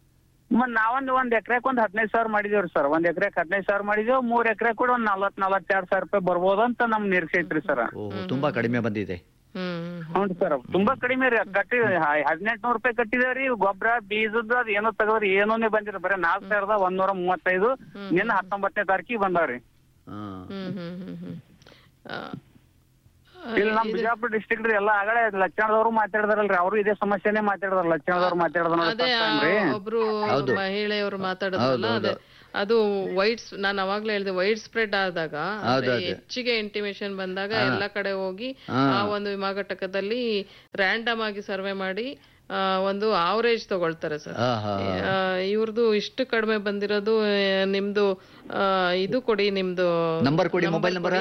ಮತ್ ನಾವೊಂದ್ ಒಂದ್ ಎಕರೆಕ್ ಒಂದ್ ಹದಿನೈದು ಸಾವಿರ ಮಾಡಿದೇವ್ರಿ ಸರ್ ಒಂದ್ ಎಕರೆಕ್ ಹದಿನೈದು ಸಾವಿರ ಮಾಡಿದೇವ್ ಮೂರ್ ಎಕರೆ ಕೂಡ ಒಂದ್ ನಲ್ವತ್ ನಲ್ವತ್ತೆರಡು ಸಾವಿರ ರೂಪಾಯಿ ಬರ್ಬೋದು ಅಂತ ನಮ್ ನಿರೀಕ್ಷೆ ಐತ್ರಿ ಸರ್ ಓಹ್ ತುಂಬಾ ಕಡಿಮೆ ಬಂದಿದೆ ಹ್ಞೂ ಸರ್ ತುಂಬಾ ಕಡಿಮೆ ರೀ ಕಟ್ಟಿ ಹದಿನೆಂಟು ರೂಪಾಯಿ ಕಟ್ಟಿದೇವ್ರಿ ಗೊಬ್ಬರ ಬೀಜದ ಅದ್ ಏನೋ ತಗದ್ರಿ ಏನೋನೇ ಬಂದಿರ ಬರೀ ನಾಲ್ಕ್ ಸಾವಿರದ ಒಂದೂರ ಮೂವತ್ತೈದು ನಿನ್ನ ಹತ್ತೊಂಬತ್ತನೇ ತಾರೀಕಿಗೆ ಬಂದಾವ್ರಿ ಹ್ಮ್ ಹ್ಮ್ ಹ್ಮ್ ಹ್ಮ್ ಆ, ಇಲ್ಲಿ ನಮ್ ಬಿಜಾಪುರ ಡಿಸ್ಟ್ರಿಕ್ಟ್ ರೀ ಎಲ್ಲಾ ಆಗಲೇ ಲಕ್ಷಣದವ್ರು ಮಾತಾಡಿದಾರಲ್ರಿ ಅವರು ಇದೇ ಸಮಸ್ಯೆನೇ ಮಾತಾಡಿದಾರ ಲಕ್ಷಣದವ್ರು ಮಾತಾಡಿದ ಅದೇ ಆ, ರೀ ಒಬ್ರು ಹೌದು. ಮಹಿಳೆಯವರು ಮಾತಾಡಿದ್ರಲ್ಲ ಹೌದು, ಅದೇ ಅದು ವೈಟ್ ನಾನು ಅವಾಗ್ಲೇ ಹೇಳಿದೆ ವೈಡ್ ಸ್ಪ್ರೆಡ್ ಆದಾಗ ಹೌದು, ಅಂದ್ರೆ ಅದೇ. ಹೆಚ್ಚಿಗೆ ಇಂಟಿಮೇಶನ್ ಬಂದಾಗ ಎಲ್ಲ ಕಡೆ ಹೋಗಿ ಹಾ. ಆ ಒಂದು ವಿಮಾ ಘಟಕದಲ್ಲಿ ರ್ಯಾಂಡಮ್ ಆಗಿ ಸರ್ವೆ ಮಾಡಿ ಆ, ಒಂದು ಆವರೇಜ್ ತಗೊಳ್ತಾರೆ ಸರ್ ಹಾ, ಹಾ, ಹಾ. ಇವ್ರದ್ದು ಇಷ್ಟು ಕಡಿಮೆ ಬಂದಿರೋದು ಆ, ನಿಮ್ದು ಆ, ಇದು ಕೊಡಿ ನಿಮ್ದು ನಂಬರ್ ಕೊಡಿ ಮೊಬೈಲ್ ನಂಬರ್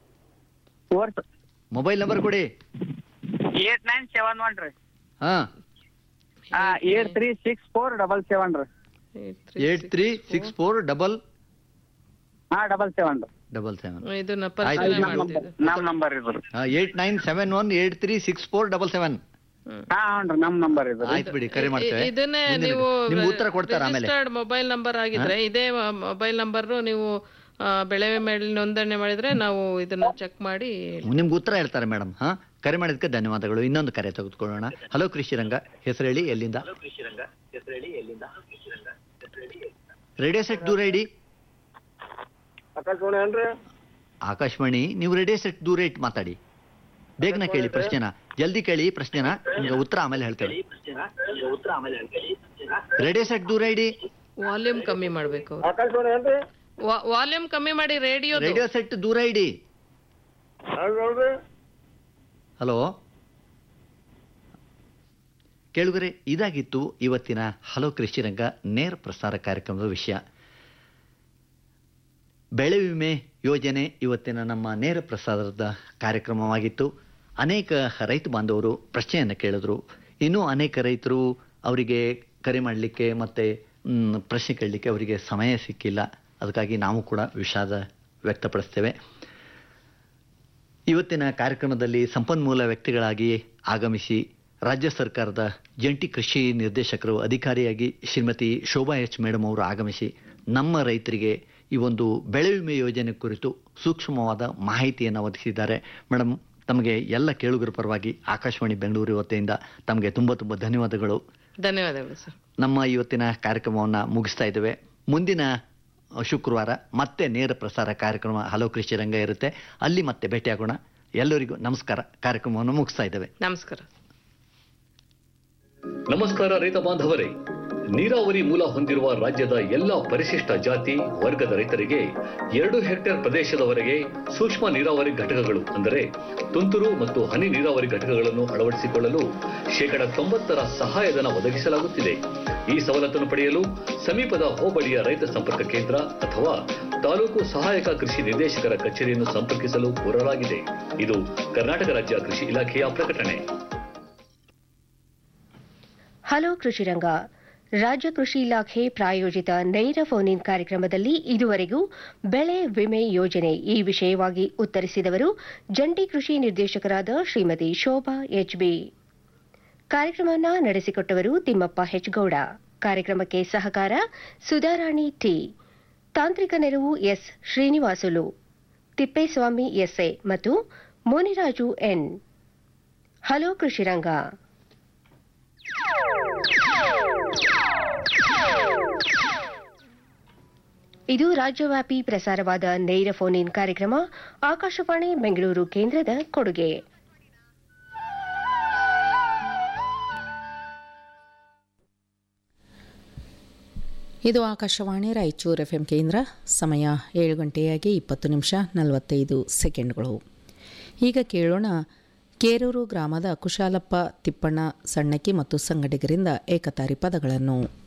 ಮೊಬೈಲ್ ನಂಬರ್ ಕೊಡಿ ಏಟ್ ನೈನ್ ಸೆವೆನ್ ಒನ್ ರೀ ಹಾ eight three six four double seven ರೀ eight three six four double ಹಾ ಡಬಲ್ ಸೆವೆನ್ ರೀ ಡಬಲ್ ಸೆವೆನ್ ಇದನ್ನ ಆಯ್ತು. ಪರಿಶೀಲನೆ ನಮ್ ಮಾಡ್ತಿದ್ದೆ ನಮ್ ನಂಬರ್ ಇದ್ರು eight nine seven one eight three six four double seven ಹಾ ಹ್ಞೂ ನಮ್ ನಂಬರ್ ಇದ್ರು ಆಯ್ತು ಬಿಡಿ ಕರೆ ಮಾಡ್ತೇವೆ ಇದನ್ನೇ ಮುಂದಿನ- ನೀವು ನಿಮ್ಗೆ ಉತ್ತರ ಕೊಡ್ತಾರೆ ಆಮೇಲೆ ರಿಜಿಸ್ಟರ್ಡ್ ಮೊಬೈಲ್ ನಂಬರ್ ಆಗಿದ್ರೆ ಇದೇ ಮೊಬೈಲ್ ನಂಬರ್ ನೀವು ಆ, ಬೆಳೆ ವಿಮೆ ನೋಂದಣಿ ಮಾಡಿದ್ರೆ ನಾವು ಇದನ್ನ ಚೆಕ್ ಮಾಡಿ ನಿಮ್ಗೆ ಉತ್ತರ ಹೇಳ್ತಾರೆ ಮೇಡಮ್ ಹಾ ಕರೆ ಮಾಡಿದ್ದಕ್ಕೆ ಧನ್ಯವಾದಗಳು ಇನ್ನೊಂದು ಕರೆ ತೆಗೆದುಕೊಳ್ಳೋಣ ಹಲೋ ಕೃಷಿ ರಂಗ ಹೆಸರು ಹೇಳಿ ಎಲ್ಲಿಂದ ರೇಡಿಯೋ ಸೆಟ್ ದೂರ ಇಡಿ ಆಕಾಶವಾಣಿ ಏನ್ರಿ ಆಕಾಶವಾಣಿ ನೀವು ರೇಡಿಯೋ ಸೆಟ್ ದೂರ ಇಟ್ಟು ಮಾತಾಡಿ ಬೇಗನೆ ಕೇಳಿ ಪ್ರಶ್ನೆನ ಜಲ್ದಿ ಕೇಳಿ ಪ್ರಶ್ನೆನ ನಿಮ್ಗೆ ಉತ್ತರ ಆಮೇಲೆ ಹೇಳ್ತೇವೆ ರೇಡಿಯೋ ಸೆಟ್ ದೂರ ಇಡಿ ವಾಲ್ಯೂಮ್ ಕಮ್ಮಿ ಮಾಡ್ಬೇಕು ಆಕಾಶವಾಣಿ ಏನ್ರಿ ವಾಲ್ಯೂಮ್ ಕಮ್ಮಿ ಮಾಡಿ ರೇಡಿಯೋ ರೇಡಿಯೋ ಸೆಟ್ ದೂರ ಇಡಿ ನೋಡ್ರಿ ಹಲೋ ಕೇಳುಗರೆ ಇದಾಗಿತ್ತು ಇವತ್ತಿನ ಹಲೋ ಕೃಷಿ ರಂಗ ನೇರ ಪ್ರಸಾರ ಕಾರ್ಯಕ್ರಮದ ವಿಷಯ ಬೆಳೆ ವಿಮೆ ಯೋಜನೆ ಇವತ್ತಿನ ನಮ್ಮ ನೇರ ಪ್ರಸಾರದ ಕಾರ್ಯಕ್ರಮವಾಗಿತ್ತು ಅನೇಕ ರೈತ ಬಾಂಧವರು ಪ್ರಶ್ನೆಯನ್ನು ಕೇಳಿದ್ರು ಇನ್ನೂ ಅನೇಕ ರೈತರು ಅವರಿಗೆ ಕರೆ ಮಾಡಲಿಕ್ಕೆ ಮತ್ತು ಪ್ರಶ್ನೆ ಕೇಳಲಿಕ್ಕೆ ಅವರಿಗೆ ಸಮಯ ಸಿಕ್ಕಿಲ್ಲ ಅದಕ್ಕಾಗಿ ನಾವು ಕೂಡ ವಿಷಾದ ವ್ಯಕ್ತಪಡಿಸ್ತೇವೆ ಇವತ್ತಿನ ಕಾರ್ಯಕ್ರಮದಲ್ಲಿ ಸಂಪನ್ಮೂಲ ವ್ಯಕ್ತಿಗಳಾಗಿ ಆಗಮಿಸಿ ರಾಜ್ಯ ಸರ್ಕಾರದ ಜಂಟಿ ಕೃಷಿ ನಿರ್ದೇಶಕರು ಅಧಿಕಾರಿಯಾಗಿ ಶ್ರೀಮತಿ ಶೋಭಾ ಎಚ್ ಮೇಡಮ್ ಅವರು ಆಗಮಿಸಿ ನಮ್ಮ ರೈತರಿಗೆ ಈ ಒಂದು ಬೆಳೆ ವಿಮೆ ಯೋಜನೆ ಕುರಿತು ಸೂಕ್ಷ್ಮವಾದ ಮಾಹಿತಿಯನ್ನು ಒದಗಿಸಿದ್ದಾರೆ ಮೇಡಮ್ ತಮಗೆ ಎಲ್ಲ ಕೇಳುಗರ ಪರವಾಗಿ ಆಕಾಶವಾಣಿ ಬೆಂಗಳೂರು ವತಿಯಿಂದ ತಮಗೆ ತುಂಬ ತುಂಬ ಧನ್ಯವಾದಗಳು ಧನ್ಯವಾದಗಳು ಸರ್ ನಮ್ಮ ಇವತ್ತಿನ ಕಾರ್ಯಕ್ರಮವನ್ನು ಮುಗಿಸ್ತಾ ಇದ್ದೇವೆ ಮುಂದಿನ ಶುಕ್ರವಾರ ಮತ್ತೆ ನೇರ ಪ್ರಸಾರ ಕಾರ್ಯಕ್ರಮ ಹಲೋ ಕೃಷಿ ರಂಗ ಇರುತ್ತೆ ಅಲ್ಲಿ ಮತ್ತೆ ಭೇಟಿಯಾಗೋಣ ಎಲ್ಲರಿಗೂ ನಮಸ್ಕಾರ ಕಾರ್ಯಕ್ರಮವನ್ನು ಮುಗಿಸ್ತಾ ಇದ್ದೇವೆ ನಮಸ್ಕಾರ ನಮಸ್ಕಾರ ರೈತ ಬಾಂಧವರೇ ನೀರಾವರಿ ಮೂಲ ಹೊಂದಿರುವ ರಾಜ್ಯದ ಎಲ್ಲ ಪರಿಶಿಷ್ಟ ಜಾತಿ ವರ್ಗದ ರೈತರಿಗೆ ಎರಡು ಹೆಕ್ಟೇರ್ ಪ್ರದೇಶದವರೆಗೆ ಸೂಕ್ಷ್ಮ ನೀರಾವರಿ ಘಟಕಗಳು ಅಂದರೆ ತುಂತುರು ಮತ್ತು ಹನಿ ನೀರಾವರಿ ಘಟಕಗಳನ್ನು ಅಳವಡಿಸಿಕೊಳ್ಳಲು ಶೇಕಡ ತೊಂಬತ್ತರ ಸಹಾಯಧನ ಒದಗಿಸಲಾಗುತ್ತಿದೆ ಈ ಸವಲತ್ತನ್ನು ಪಡೆಯಲು ಸಮೀಪದ ಹೋಬಳಿಯ ರೈತ ಸಂಪರ್ಕ ಕೇಂದ್ರ ಅಥವಾ ತಾಲೂಕು ಸಹಾಯಕ ಕೃಷಿ ನಿರ್ದೇಶಕರ ಕಚೇರಿಯನ್ನು ಸಂಪರ್ಕಿಸಲು ಕೋರಲಾಗಿದೆ ಇದು ಕರ್ನಾಟಕ ರಾಜ್ಯ ಕೃಷಿ ಇಲಾಖೆಯ ಪ್ರಕಟಣೆ ಹಲೋ ಕೃಷಿರಂಗ ರಾಜ್ಯ ಕೃಷಿ ಇಲಾಖೆ ಪ್ರಾಯೋಜಿತ ನೇರ ಫೋನ್ ಇನ್ ಕಾರ್ಯಕ್ರಮದಲ್ಲಿ ಇದುವರೆಗೂ ಬೆಳೆ ವಿಮೆ ಯೋಜನೆ ಈ ವಿಷಯವಾಗಿ ಉತ್ತರಿಸಿದವರು ಜಂಟಿ ಕೃಷಿ ನಿರ್ದೇಶಕರಾದ ಶ್ರೀಮತಿ ಶೋಭಾ ಎಚ್ಬಿ ಕಾರ್ಯಕ್ರಮವನ್ನು ನಡೆಸಿಕೊಟ್ಟವರು ತಿಮ್ಮಪ್ಪ ಹೆಚ್ಗೌಡ ಕಾರ್ಯಕ್ರಮಕ್ಕೆ ಸಹಕಾರ ಸುಧಾರಾಣಿ ಟಿ ತಾಂತ್ರಿಕ ನೆರವು ಎಸ್ ಶ್ರೀನಿವಾಸುಲು ತಿಪ್ಪೇಸ್ವಾಮಿ ಎಸ್ಎ ಮತ್ತು ಮುನಿರಾಜು ಎನ್ ಹಲೋ ಕೃಷಿರಂಗ ಇದು ರಾಜ್ಯವ್ಯಾಪಿ ಪ್ರಸಾರವಾದ ನೇರ ಫೋನ್ ಇನ್ ಕಾರ್ಯಕ್ರಮ ಆಕಾಶವಾಣಿ ಬೆಂಗಳೂರು ಕೇಂದ್ರದ ಕೊಡುಗೆ ಇದು ಆಕಾಶವಾಣಿ ರಾಯಚೂರು ಎಫ್ ಎಂ ಕೇಂದ್ರ ಸಮಯ ಏಳು ಗಂಟೆಯಾಗಿ ಇಪ್ಪತ್ತು ನಿಮಿಷ ನಲವತ್ತೈದು ಸೆಕೆಂಡ್ಗಳು ಈಗ ಕೇಳೋಣ ಕೇರೂರು ಗ್ರಾಮದ ಕುಶಾಲಪ್ಪ ತಿಪ್ಪಣ್ಣ ಸಣ್ಣಕ್ಕಿ ಮತ್ತು ಸಂಗಡಿಗರಿಂದ ಏಕತಾರಿ ಪದಗಳನ್ನು